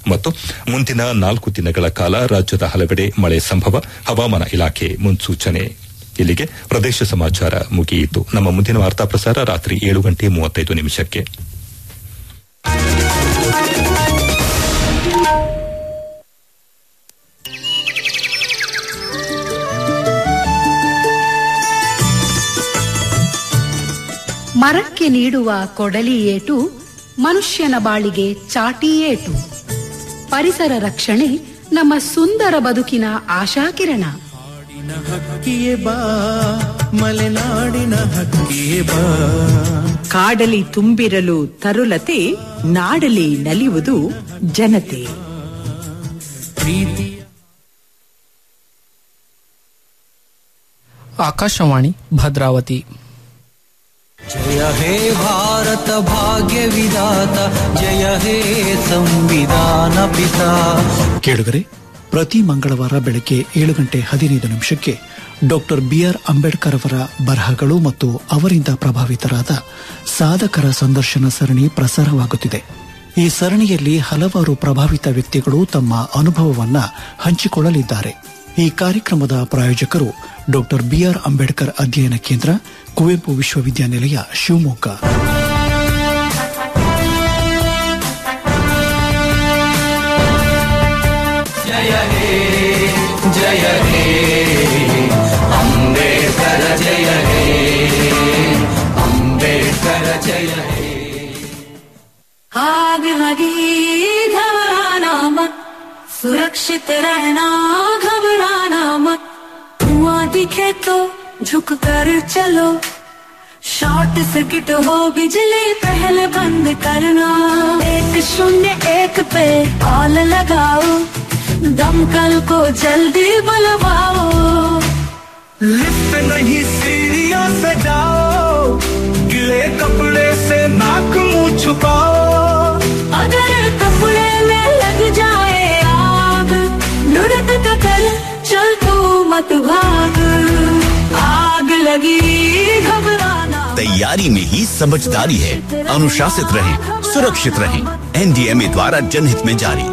ಮತ್ತು ಮುಂದಿನ ನಾಲ್ಕು ದಿನಗಳ ಕಾಲ ರಾಜ್ಯದ ಹಲವೆಡೆ ಮಳೆ ಸಂಭವ ಹವಾಮಾನ ಇಲಾಖೆ ಮುನ್ಸೂಚನೆ ಇಲ್ಲಿಗೆ ಪ್ರದೇಶ ಸಮಾಚಾರ ಮುಗಿಯಿತು ನಮ್ಮ ಮುಂದಿನ ವಾರ್ತಾ ಪ್ರಸಾರ ರಾತ್ರಿ ಏಳು ಗಂಟೆ ಮೂವತ್ತೈದು ನಿಮಿಷಕ್ಕೆ ಮರಕ್ಕೆ ನೀಡುವ ಕೊಡಲಿ ಏಟು ಮನುಷ್ಯನ ಬಾಳಿಗೆ ಚಾಟಿ ಏಟು ಪರಿಸರ ರಕ್ಷಣೆ ನಮ್ಮ ಸುಂದರ ಬದುಕಿನ ಆಶಾಕಿರಣ ನಾಡಿನ ಹಕ್ಕಿಯೇ ಬಾ ಮಲೆನಾಡಿನ ಹಕ್ಕಿಯೇ ಬಾ ಕಾಡಲಿ ತುಂಬಿರಲು ತರುಲತೆ ನಾಡಲಿ ನಲಿಯುವುದು ಜನತೆ ಪ್ರೀತಿಯ ಆಕಾಶವಾಣಿ ಭದ್ರಾವತಿ ಜಯ ಹೇ ಭಾರತ ಭಾಗ್ಯ ವಿಧಾತ ಜಯ ಹೇ ಸಂವಿಧಾನ ಪಿತಾ ಕೇಳುಗರೆ ಪ್ರತಿ ಮಂಗಳವಾರ ಬೆಳಗ್ಗೆ ಏಳು ಗಂಟೆ ಹದಿನೈದು ನಿಮಿಷಕ್ಕೆ ಡಾಕ್ಟರ್ ಬಿಆರ್ ಅಂಬೇಡ್ಕರ್ ಅವರ ಬರಹಗಳು ಮತ್ತು ಅವರಿಂದ ಪ್ರಭಾವಿತರಾದ ಸಾಧಕರ ಸಂದರ್ಶನ ಸರಣಿ ಪ್ರಸಾರವಾಗುತ್ತಿದೆ ಈ ಸರಣಿಯಲ್ಲಿ ಹಲವಾರು ಪ್ರಭಾವಿತ ವ್ಯಕ್ತಿಗಳು ತಮ್ಮ ಅನುಭವವನ್ನ ಹಂಚಿಕೊಳ್ಳಲಿದ್ದಾರೆ ಈ ಕಾರ್ಯಕ್ರಮದ ಪ್ರಾಯೋಜಕರು ಡಾಕ್ಟರ್ ಬಿಆರ್ ಅಂಬೇಡ್ಕರ್ ಅಧ್ಯಯನ ಕೇಂದ್ರ ಕುವೆಂಪು ವಿಶ್ವವಿದ್ಯಾನಿಲಯ ಶಿವಮೊಗ್ಗ आग लगी घबराना मत सुरक्षित रहना घबराना मत धुआं दिखे तो झुक कर चलो शॉर्ट सर्किट हो बिजली पहले बंद करना एक शून्य एक पे कॉल लगाओ दमकल को जल्दी बुलवाओ लिफ्ट नहीं सीढ़ियों से जाओ गिले कपड़े से नाक मुंह छुपाओ अगर कपड़े में लग जाए आग लुढ़क कर चल तू मत भाग आग लगी घबराना तैयारी में ही समझदारी है अनुशासित रहें सुरक्षित रहें एनडीएमए द्वारा जनहित में जारी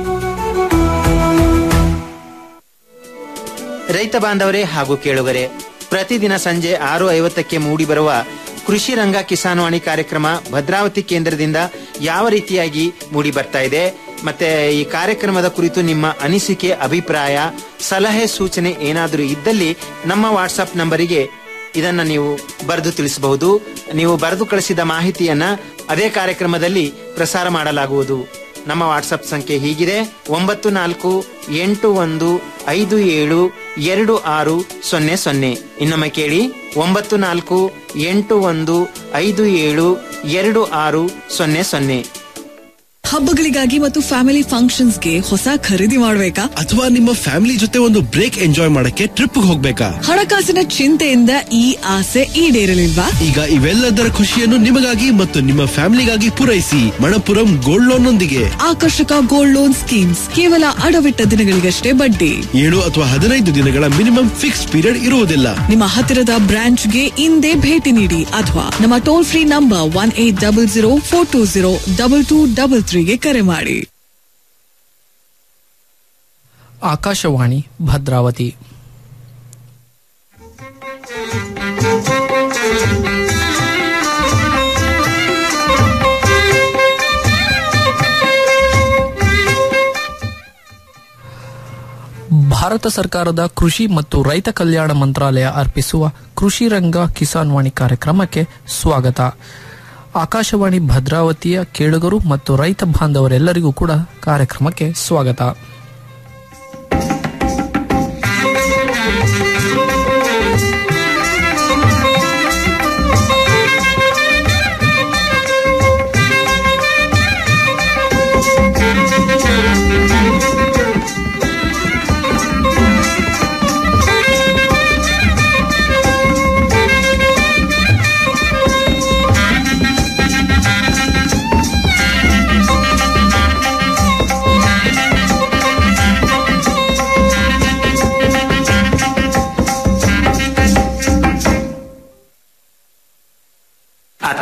ರೈತ ಬಾಂಧವರೇ ಹಾಗೂ ಕೇಳುಗರೆ ಪ್ರತಿದಿನ ಸಂಜೆ ಆರು ಐವತ್ತಕ್ಕೆ ಮೂಡಿಬರುವ ಕೃಷಿ ರಂಗ ಕಿಸಾನ್ವಾಣಿ ಕಾರ್ಯಕ್ರಮ ಭದ್ರಾವತಿ ಕೇಂದ್ರದಿಂದ ಯಾವ ರೀತಿಯಾಗಿ ಮೂಡಿ ಬರ್ತಾ ಇದೆ ಮತ್ತೆ ಈ ಕಾರ್ಯಕ್ರಮದ ಕುರಿತು ನಿಮ್ಮ ಅನಿಸಿಕೆ ಅಭಿಪ್ರಾಯ ಸಲಹೆ ಸೂಚನೆ ಏನಾದರೂ ಇದ್ದಲ್ಲಿ ನಮ್ಮ ವಾಟ್ಸಪ್ ನಂಬರಿಗೆ ಇದನ್ನ ನೀವು ಬರೆದು ತಿಳಿಸಬಹುದು ನೀವು ಬರೆದು ಕಳಿಸಿದ ಮಾಹಿತಿಯನ್ನ ಅದೇ ಕಾರ್ಯಕ್ರಮದಲ್ಲಿ ಪ್ರಸಾರ ಮಾಡಲಾಗುವುದು ನಮ್ಮ ವಾಟ್ಸಪ್ ಸಂಖ್ಯೆ ಹೀಗಿದೆ ಒಂಬತ್ತು ನಾಲ್ಕು ಎಂಟು ಒಂದು ಐದು ಏಳು ಎರಡು ಆರು ಸೊನ್ನೆ ಸೊನ್ನೆ ಇನ್ನೊಮ್ಮೆ ಕೇಳಿ ಒಂಬತ್ತು ನಾಲ್ಕು ಎಂಟು ಒಂದು ಐದು ಏಳು ಎರಡು ಆರು ಸೊನ್ನೆ ಸೊನ್ನೆ ಹಬ್ಬಗಳಿಗಾಗಿ ಮತ್ತು ಫ್ಯಾಮಿಲಿ ಫಂಕ್ಷನ್ಸ್ಗೆ ಹೊಸ ಖರೀದಿ ಮಾಡ್ಬೇಕಾ ಅಥವಾ ನಿಮ್ಮ ಫ್ಯಾಮಿಲಿ ಜೊತೆ ಒಂದು ಬ್ರೇಕ್ ಎಂಜಾಯ್ ಮಾಡಕ್ಕೆ ಟ್ರಿಪ್ ಹೋಗ್ಬೇಕಾ ಹಣಕಾಸಿನ ಚಿಂತೆಯಿಂದ ಈ ಆಸೆ ಈಡೇರಲಿಲ್ವಾ ಈಗ ಇವೆಲ್ಲದರ ಖುಷಿಯನ್ನು ನಿಮಗಾಗಿ ಮತ್ತು ನಿಮ್ಮ ಫ್ಯಾಮಿಲಿಗಾಗಿ ಪೂರೈಸಿ ಮಣಪುರಂ ಗೋಲ್ಡ್ ಲೋನ್ ನೊಂದಿಗೆ ಆಕರ್ಷಕ ಗೋಲ್ಡ್ ಲೋನ್ ಸ್ಕೀಮ್ಸ್ ಕೇವಲ ಅಡವಿಟ್ಟ ದಿನಗಳಿಗಷ್ಟೇ ಬಡ್ಡಿ ಏಳು ಅಥವಾ ಹದಿನೈದು ದಿನಗಳ ಮಿನಿಮಮ್ ಫಿಕ್ಸ್ ಪೀರಿಯಡ್ ಇರುವುದಿಲ್ಲ ನಿಮ್ಮ ಹತ್ತಿರದ ಬ್ರಾಂಚ್ಗೆ ಇಂದೇ ಭೇಟಿ ನೀಡಿ ಅಥವಾ ನಮ್ಮ toll free number one eight double zero four two zero double two double ತ್ರೀಗೆ ಕರೆ ಮಾಡಿ ಆಕಾಶವಾಣಿ ಭದ್ರಾವತಿ ಭಾರತ ಸರ್ಕಾರದ ಕೃಷಿ ಮತ್ತು ರೈತ ಕಲ್ಯಾಣ ಮಂತ್ರಾಲಯ ಅರ್ಪಿಸುವ ಕೃಷಿ ರಂಗ ಕಿಸಾನ್ ವಾಣಿ ಕಾರ್ಯಕ್ರಮಕ್ಕೆ ಸ್ವಾಗತ ಆಕಾಶವಾಣಿ ಭದ್ರಾವತಿಯ ಕೇಳುಗರು ಮತ್ತು ರೈತ ಬಾಂಧವರೆಲ್ಲರಿಗೂ ಕೂಡ ಕಾರ್ಯಕ್ರಮಕ್ಕೆ ಸ್ವಾಗತ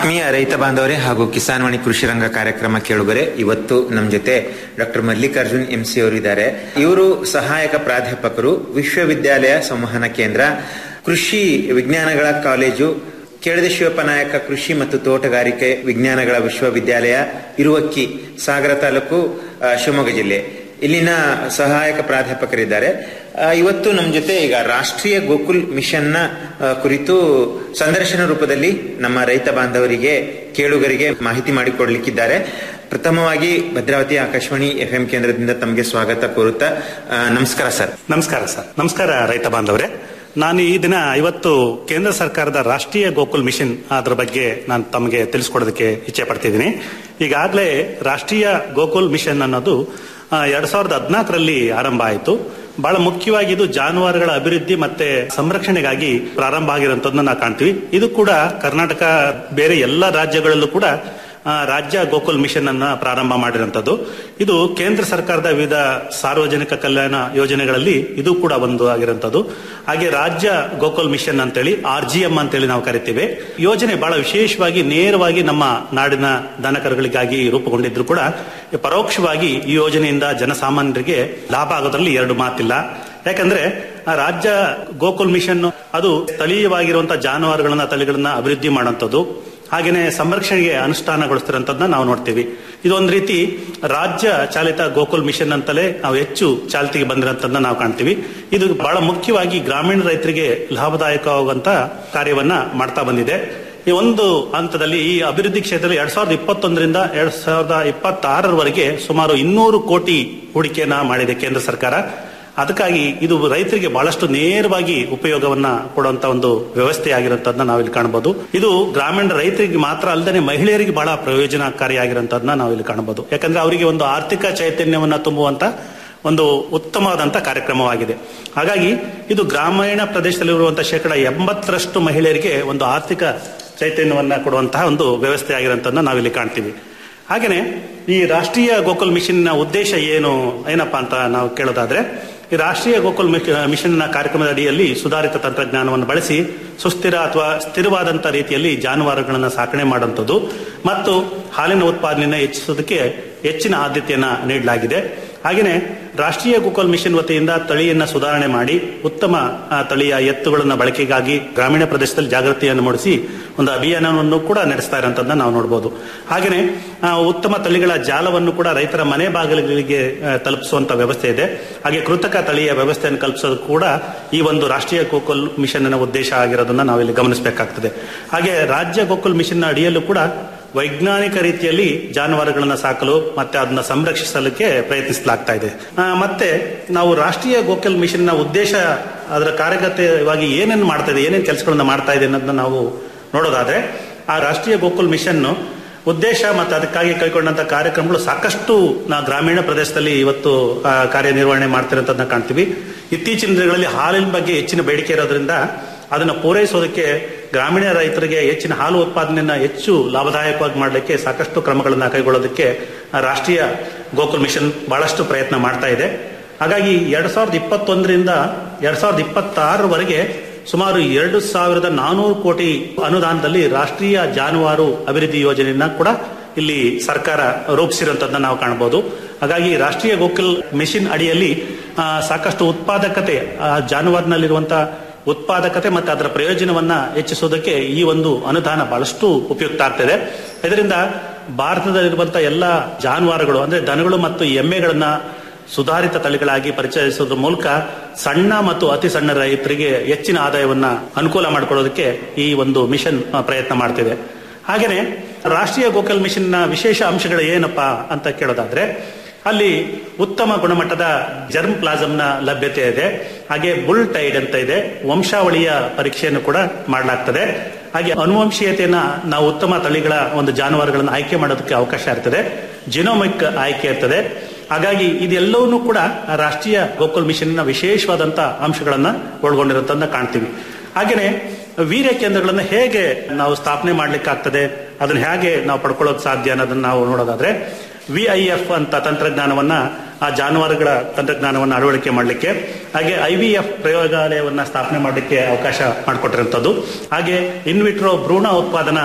ಆತ್ಮೀಯ ರೈತ ಬಾಂಧವರೇ ಹಾಗೂ ಕಿಸಾನ್ವಾಣಿ ಕೃಷಿ ರಂಗ ಕಾರ್ಯಕ್ರಮ ಕೇಳುಗರೆ ಇವತ್ತು ನಮ್ಮ ಜೊತೆ ಡಾಕ್ಟರ್ ಮಲ್ಲಿಕಾರ್ಜುನ್ ಎಂ ಸಿ ಅವರು ಇದ್ದಾರೆ ಇವರು ಸಹಾಯಕ ಪ್ರಾಧ್ಯಾಪಕರು ವಿಶ್ವವಿದ್ಯಾಲಯ ಸಂವಹನ ಕೇಂದ್ರ ಕೃಷಿ ವಿಜ್ಞಾನಗಳ ಕಾಲೇಜು ಕೇಳದ ಶಿವಪ್ಪ ನಾಯಕ ಕೃಷಿ ಮತ್ತು ತೋಟಗಾರಿಕೆ ವಿಜ್ಞಾನಗಳ ವಿಶ್ವವಿದ್ಯಾಲಯ ಇರುವಕ್ಕಿ ಸಾಗರ ತಾಲೂಕು ಆ, ಶಿವಮೊಗ್ಗ ಜಿಲ್ಲೆ ಇಲ್ಲಿನ ಸಹಾಯಕ ಪ್ರಾಧ್ಯಾಪಕರಿದ್ದಾರೆ ಆ, ಇವತ್ತು ನಮ್ಮ ಜೊತೆ ಈಗ ರಾಷ್ಟ್ರೀಯ ಗೋಕುಲ್ ಮಿಷನ್ನ ಆ, ಕುರಿತು ಸಂದರ್ಶನ ರೂಪದಲ್ಲಿ ನಮ್ಮ ರೈತ ಬಾಂಧವರಿಗೆ ಕೇಳುಗರಿಗೆ ಮಾಹಿತಿ ಮಾಡಿಕೊಡ್ಲಿಕ್ಕಿದ್ದಾರೆ ಪ್ರಥಮವಾಗಿ ಭದ್ರಾವತಿ ಆಕಾಶವಾಣಿ ಎಫ್ ಎಂ ಕೇಂದ್ರದಿಂದ ತಮಗೆ ಸ್ವಾಗತ ಕೋರುತ್ತಾ ಆ, ನಮಸ್ಕಾರ ಸರ್ ನಮಸ್ಕಾರ ಸರ್ ನಮಸ್ಕಾರ ರೈತ ಬಾಂಧವರೇ ನಾನು ಈ ದಿನ ಇವತ್ತು ಕೇಂದ್ರ ಸರ್ಕಾರದ ರಾಷ್ಟ್ರೀಯ ಗೋಕುಲ್ ಮಿಷನ್ ಅದರ ಬಗ್ಗೆ ನಾನು ತಮಗೆ ತಿಳಿಸ್ಕೊಡೋದಕ್ಕೆ ಇಚ್ಛೆ ಪಡ್ತಿದ್ದೀನಿ ಈಗಾಗಲೇ ರಾಷ್ಟ್ರೀಯ ಗೋಕುಲ್ ಮಿಷನ್ ಅನ್ನೋದು ಆ, ಎರಡ್ ಸಾವಿರದ ಹದಿನಾಲ್ಕರಲ್ಲಿ ಆರಂಭ ಆಯಿತು ಬಹಳ ಮುಖ್ಯವಾಗಿ ಇದು ಜಾನುವಾರುಗಳ ಅಭಿವೃದ್ಧಿ ಮತ್ತೆ ಸಂರಕ್ಷಣೆಗಾಗಿ ಪ್ರಾರಂಭ ಆಗಿರುವಂತದ್ದನ್ನ ನಾವು ಕಾಣ್ತೀವಿ ಇದು ಕೂಡ ಕರ್ನಾಟಕ ಬೇರೆ ಎಲ್ಲ ರಾಜ್ಯಗಳಲ್ಲೂ ಕೂಡ ಆ, ರಾಜ್ಯ ಗೋಕುಲ್ ಮಿಷನ್ ಅನ್ನ ಪ್ರಾರಂಭ ಮಾಡಿರುವಂತದ್ದು ಇದು ಕೇಂದ್ರ ಸರ್ಕಾರದ ವಿವಿಧ ಸಾರ್ವಜನಿಕ ಕಲ್ಯಾಣ ಯೋಜನೆಗಳಲ್ಲಿ ಇದು ಕೂಡ ಒಂದು ಆಗಿರುವಂತದ್ದು ಹಾಗೆ ರಾಜ್ಯ ಗೋಕುಲ್ ಮಿಷನ್ ಅಂತೇಳಿ ಆರ್ ಜಿ ಎಂ ಅಂತೇಳಿ ನಾವು ಕರಿತೀವಿ ಯೋಜನೆ ಬಹಳ ವಿಶೇಷವಾಗಿ ನೇರವಾಗಿ ನಮ್ಮ ನಾಡಿನ ದನಕರುಗಳಿಗಾಗಿ ರೂಪುಗೊಂಡಿದ್ರು ಕೂಡ ಪರೋಕ್ಷವಾಗಿ ಈ ಯೋಜನೆಯಿಂದ ಜನಸಾಮಾನ್ಯರಿಗೆ ಲಾಭ ಆಗೋದ್ರಲ್ಲಿ ಎರಡು ಮಾತಿಲ್ಲ ಯಾಕಂದ್ರೆ ಆ ರಾಜ್ಯ ಗೋಕುಲ್ ಮಿಷನ್ ಅದು ಸ್ಥಳೀಯವಾಗಿರುವಂತಹ ಜಾನುವಾರುಗಳನ್ನ ತಳಿಗಳನ್ನ ಅಭಿವೃದ್ಧಿ ಮಾಡುವಂಥದ್ದು ಹಾಗೇನೆ ಸಂರಕ್ಷಣೆಗೆ ಅನುಷ್ಠಾನಗೊಳಿಸ್ತಿರೋಂಥದ್ದನ್ನ ನಾವು ನೋಡ್ತೀವಿ ಇದೊಂದು ರೀತಿ ರಾಜ್ಯ ಚಾಲಿತ ಗೋಕುಲ್ ಮಿಷನ್ ಅಂತಲೇ ನಾವು ಹೆಚ್ಚು ಚಾಲ್ತಿಗೆ ಬಂದಿರೋಂಥದ್ದನ್ನ ನಾವು ಕಾಣ್ತೀವಿ ಇದು ಬಹಳ ಮುಖ್ಯವಾಗಿ ಗ್ರಾಮೀಣ ರೈತರಿಗೆ ಲಾಭದಾಯಕವಾಗುವಂತ ಕಾರ್ಯವನ್ನ ಮಾಡ್ತಾ ಬಂದಿದೆ ಈ ಒಂದು ಹಂತದಲ್ಲಿ ಈ ಅಭಿವೃದ್ಧಿ ಕ್ಷೇತ್ರದಲ್ಲಿ ಎರಡ್ ಸಾವಿರದ ಇಪ್ಪತ್ತೊಂದರಿಂದ ಎರಡ್ ಸಾವಿರದ ಇಪ್ಪತ್ತಾರರವರೆಗೆ ಸುಮಾರು ಇನ್ನೂರು ಕೋಟಿ ಹೂಡಿಕೆಯನ್ನ ಮಾಡಿದೆ ಕೇಂದ್ರ ಸರ್ಕಾರ ಅದಕ್ಕಾಗಿ ಇದು ರೈತರಿಗೆ ಬಹಳಷ್ಟು ನೇರವಾಗಿ ಉಪಯೋಗವನ್ನ ಕೊಡುವಂತ ಒಂದು ವ್ಯವಸ್ಥೆ ಆಗಿರುವಂತದನ್ನ ನಾವಿಲ್ಲಿ ಕಾಣಬಹುದು ಇದು ಗ್ರಾಮೀಣ ರೈತರಿಗೆ ಮಾತ್ರ ಅಲ್ಲದೆ ಮಹಿಳೆಯರಿಗೆ ಬಹಳ ಪ್ರಯೋಜನಕಾರಿಯಾಗಿರುವಂತದನ್ನ ನಾವಿಲ್ಲಿ ಕಾಣಬಹುದು ಯಾಕಂದ್ರೆ ಅವರಿಗೆ ಒಂದು ಆರ್ಥಿಕ ಚೈತನ್ಯವನ್ನ ತುಂಬುವಂತ ಒಂದು ಉತ್ತಮವಾದಂತ ಕಾರ್ಯಕ್ರಮವಾಗಿದೆ ಹಾಗಾಗಿ ಇದು ಗ್ರಾಮೀಣ ಪ್ರದೇಶದಲ್ಲಿರುವಂತಹ ಶೇಕಡ ಎಂಬತ್ತರಷ್ಟು ಮಹಿಳೆಯರಿಗೆ ಒಂದು ಆರ್ಥಿಕ ಚೈತನ್ಯವನ್ನ ಕೊಡುವಂತಹ ಒಂದು ವ್ಯವಸ್ಥೆ ಆಗಿರುವಂತದನ್ನ ನಾವಿಲ್ಲಿ ಕಾಣ್ತೀವಿ ಹಾಗೇನೆ ಈ ರಾಷ್ಟ್ರೀಯ ಗೋಕುಲ್ ಮಿಷನ್ ನ ಉದ್ದೇಶ ಏನು ಏನಪ್ಪಾ ಅಂತ ನಾವು ಕೇಳೋದಾದ್ರೆ ಈ ರಾಷ್ಟ್ರೀಯ ಗೋಕುಲ್ ಮಿಷನ್ ನ ಕಾರ್ಯಕ್ರಮದ ಅಡಿಯಲ್ಲಿ ಸುಧಾರಿತ ತಂತ್ರಜ್ಞಾನವನ್ನು ಬಳಸಿ ಸುಸ್ಥಿರ ಅಥವಾ ಸ್ಥಿರವಾದಂತ ರೀತಿಯಲ್ಲಿ ಜಾನುವಾರುಗಳನ್ನು ಸಾಕಣೆ ಮಾಡುವಂಥದ್ದು ಮತ್ತು ಹಾಲಿನ ಉತ್ಪಾದನೆಯನ್ನು ಹೆಚ್ಚಿಸೋದಕ್ಕೆ ಹೆಚ್ಚಿನ ಆದ್ಯತೆಯನ್ನ ನೀಡಲಾಗಿದೆ ಹಾಗೆಯೇ ರಾಷ್ಟ್ರೀಯ ಗೋಕುಲ್ ಮಿಷನ್ ವತಿಯಿಂದ ತಳಿಯನ್ನ ಸುಧಾರಣೆ ಮಾಡಿ ಉತ್ತಮ ಆ, ತಳಿಯ ಎತ್ತುಗಳನ್ನ ಬಳಕೆಗಾಗಿ ಗ್ರಾಮೀಣ ಪ್ರದೇಶದಲ್ಲಿ ಜಾಗೃತಿಯನ್ನು ಮೂಡಿಸಿ ಒಂದು ಅಭಿಯಾನವನ್ನು ಕೂಡ ನಡೆಸ್ತಾ ಇರೋಂಥದ್ದನ್ನ ನಾವು ನೋಡಬಹುದು ಹಾಗೆಯೇ ಆ, ಉತ್ತಮ ತಳಿಗಳ ಜಾಲವನ್ನು ಕೂಡ ರೈತರ ಮನೆ ಬಾಗಿಲುಗಳಿಗೆ ಆ, ತಲುಪಿಸುವಂತ ವ್ಯವಸ್ಥೆ ಇದೆ ಹಾಗೆ ಕೃತಕ ತಳಿಯ ವ್ಯವಸ್ಥೆಯನ್ನು ಕಲ್ಪಿಸೋದು ಕೂಡ ಈ ಒಂದು ರಾಷ್ಟ್ರೀಯ ಗೋಕುಲ್ ಮಿಷನ್ ನ ಉದ್ದೇಶ ಆಗಿರೋದನ್ನ ನಾವಿಲ್ಲಿ ಗಮನಿಸಬೇಕಾಗ್ತದೆ ಹಾಗೆ ರಾಜ್ಯ ಗೋಕುಲ್ ಮಿಷನ್ ನ ಅಡಿಯಲ್ಲೂ ಕೂಡ ವೈಜ್ಞಾನಿಕ ರೀತಿಯಲ್ಲಿ ಜಾನುವಾರುಗಳನ್ನ ಸಾಕಲು ಮತ್ತೆ ಅದನ್ನ ಸಂರಕ್ಷಿಸಲಿಕ್ಕೆ ಪ್ರಯತ್ನಿಸಲಾಗ್ತಾ ಇದೆ ಆ, ಮತ್ತೆ ನಾವು ರಾಷ್ಟ್ರೀಯ ಗೋಕುಲ್ ಮಿಷನ್ ನ ಉದ್ದೇಶ ಅದರ ಕಾರ್ಯಗತವಾಗಿ ಏನೇನು ಮಾಡ್ತಾ ಇದೆ ಏನೇನು ಕೆಲಸಗಳನ್ನ ಮಾಡ್ತಾ ಇದೆ ಅನ್ನೋದನ್ನ ನಾವು ನೋಡೋದಾದ್ರೆ ಆ ರಾಷ್ಟ್ರೀಯ ಗೋಕುಲ್ ಮಿಷನ್ ಉದ್ದೇಶ ಮತ್ತು ಅದಕ್ಕಾಗಿ ಕೈಗೊಂಡಂತ ಕಾರ್ಯಕ್ರಮಗಳು ಸಾಕಷ್ಟು ನಾವು ಗ್ರಾಮೀಣ ಪ್ರದೇಶದಲ್ಲಿ ಇವತ್ತು ಆ, ಕಾರ್ಯನಿರ್ವಹಣೆ ಮಾಡ್ತಿರೋಂಥದ್ದನ್ನ ಕಾಣ್ತೀವಿ ಇತ್ತೀಚಿನ ದಿನಗಳಲ್ಲಿ ಹಾಲಿನ ಬಗ್ಗೆ ಹೆಚ್ಚಿನ ಬೇಡಿಕೆ ಇರೋದ್ರಿಂದ ಅದನ್ನು ಪೂರೈಸೋದಕ್ಕೆ ಗ್ರಾಮೀಣ ರೈತರಿಗೆ ಹೆಚ್ಚಿನ ಹಾಲು ಉತ್ಪಾದನೆಯನ್ನ ಹೆಚ್ಚು ಲಾಭದಾಯಕವಾಗಿ ಮಾಡಲಿಕ್ಕೆ ಸಾಕಷ್ಟು ಕ್ರಮಗಳನ್ನು ಕೈಗೊಳ್ಳೋದಕ್ಕೆ ಆ ರಾಷ್ಟ್ರೀಯ ಗೋಕುಲ್ ಮಿಷನ್ ಬಹಳಷ್ಟು ಪ್ರಯತ್ನ ಮಾಡ್ತಾ ಇದೆ ಹಾಗಾಗಿ ಎರಡ್ ಸಾವಿರದ ಇಪ್ಪತ್ತೊಂದರಿಂದ ಎರಡ್ ಸಾವಿರದ ಇಪ್ಪತ್ತಾರರವರೆಗೆ ಸುಮಾರು ಎರಡು ಸಾವಿರದ ನಾನೂರು ಕೋಟಿ ಅನುದಾನದಲ್ಲಿ ರಾಷ್ಟ್ರೀಯ ಜಾನುವಾರು ಅಭಿವೃದ್ಧಿ ಯೋಜನೆಯನ್ನ ಕೂಡ ಇಲ್ಲಿ ಸರ್ಕಾರ ರೂಪಿಸಿರುವಂತದ್ದನ್ನ ನಾವು ಕಾಣಬಹುದು ಹಾಗಾಗಿ ರಾಷ್ಟ್ರೀಯ ಗೋಕುಲ್ ಮಿಷನ್ ಅಡಿಯಲ್ಲಿ ಆ, ಸಾಕಷ್ಟು ಉತ್ಪಾದಕತೆ ಆ, ಜಾನುವಾರಿನಲ್ಲಿರುವಂತಹ ಉತ್ಪಾದಕತೆ ಮತ್ತು ಅದರ ಪ್ರಯೋಜನವನ್ನ ಹೆಚ್ಚಿಸೋದಕ್ಕೆ ಈ ಒಂದು ಅನುದಾನ ಬಹಳಷ್ಟು ಉಪಯುಕ್ತ ಆಗ್ತದೆ ಇದರಿಂದ ಭಾರತದಲ್ಲಿರುವಂತಹ ಎಲ್ಲ ಜಾನುವಾರುಗಳು ಅಂದ್ರೆ ದನಗಳು ಮತ್ತು ಎಮ್ಮೆಗಳನ್ನ ಸುಧಾರಿತ ತಳಿಗಳಾಗಿ ಪರಿಚಯಿಸೋದ್ರ ಮೂಲಕ ಸಣ್ಣ ಮತ್ತು ಅತಿ ಸಣ್ಣ ರೈತರಿಗೆ ಹೆಚ್ಚಿನ ಆದಾಯವನ್ನ ಅನುಕೂಲ ಮಾಡಿಕೊಡೋದಕ್ಕೆ ಈ ಒಂದು ಮಿಷನ್ ಆ, ಪ್ರಯತ್ನ ಮಾಡ್ತಿದೆ ಹಾಗೇನೆ ರಾಷ್ಟ್ರೀಯ ಗೋಕಲ್ ಮಿಷನ್ ನ ವಿಶೇಷ ಅಂಶಗಳು ಏನಪ್ಪಾ ಅಂತ ಕೇಳೋದಾದ್ರೆ ಅಲ್ಲಿ ಉತ್ತಮ ಗುಣಮಟ್ಟದ ಜರ್ಮ್ ಪ್ಲಾಸಮ್ನ ಲಭ್ಯತೆ ಇದೆ ಹಾಗೆ ಬುಲ್ ಟೈಡ್ ಅಂತ ಇದೆ ವಂಶಾವಳಿಯ ಪರೀಕ್ಷೆಯನ್ನು ಕೂಡ ಮಾಡಲಾಗ್ತದೆ ಹಾಗೆ ಅನುವಂಶೀಯತೆಯನ್ನ ನಾವು ಉತ್ತಮ ತಳಿಗಳ ಒಂದು ಜಾನುವಾರುಗಳನ್ನು ಆಯ್ಕೆ ಮಾಡೋದಕ್ಕೆ ಅವಕಾಶ ಇರ್ತದೆ ಜಿನೋಮಿಕ್ ಆಯ್ಕೆ ಇರ್ತದೆ ಹಾಗಾಗಿ ಇದೆಲ್ಲವನ್ನೂ ಕೂಡ ಆ ರಾಷ್ಟ್ರೀಯ ಗೋಕುಲ್ ಮಿಷನ್ ನ ವಿಶೇಷವಾದಂತ ಅಂಶಗಳನ್ನ ಒಳಗೊಂಡಿರುತ್ತಂತ ಕಾಣ್ತೀವಿ ಹಾಗೇನೆ ವೀರ್ಯ ಕೇಂದ್ರಗಳನ್ನ ಹೇಗೆ ನಾವು ಸ್ಥಾಪನೆ ಮಾಡ್ಲಿಕ್ಕಾಗ್ತದೆ ಅದನ್ನ ಹೇಗೆ ನಾವು ಪಡ್ಕೊಳ್ಳೋಕೆ ಸಾಧ್ಯ ಅನ್ನೋದನ್ನ ನಾವು ನೋಡೋದಾದ್ರೆ ವಿಐಎಫ್ ಅಂತ ತಂತ್ರಜ್ಞಾನವನ್ನ ಆ ಜಾನುವಾರುಗಳ ತಂತ್ರಜ್ಞಾನವನ್ನು ಅಳವಡಿಕೆ ಮಾಡಲಿಕ್ಕೆ ಹಾಗೆ ಐವಿಎಫ್ ಪ್ರಯೋಗಾಲಯವನ್ನ ಸ್ಥಾಪನೆ ಮಾಡಲಿಕ್ಕೆ ಅವಕಾಶ ಮಾಡಿಕೊಟ್ಟಿರುವಂಥದ್ದು ಹಾಗೆ ಇನ್ವಿಟ್ರೋ ಭ್ರೂಣ ಉತ್ಪಾದನಾ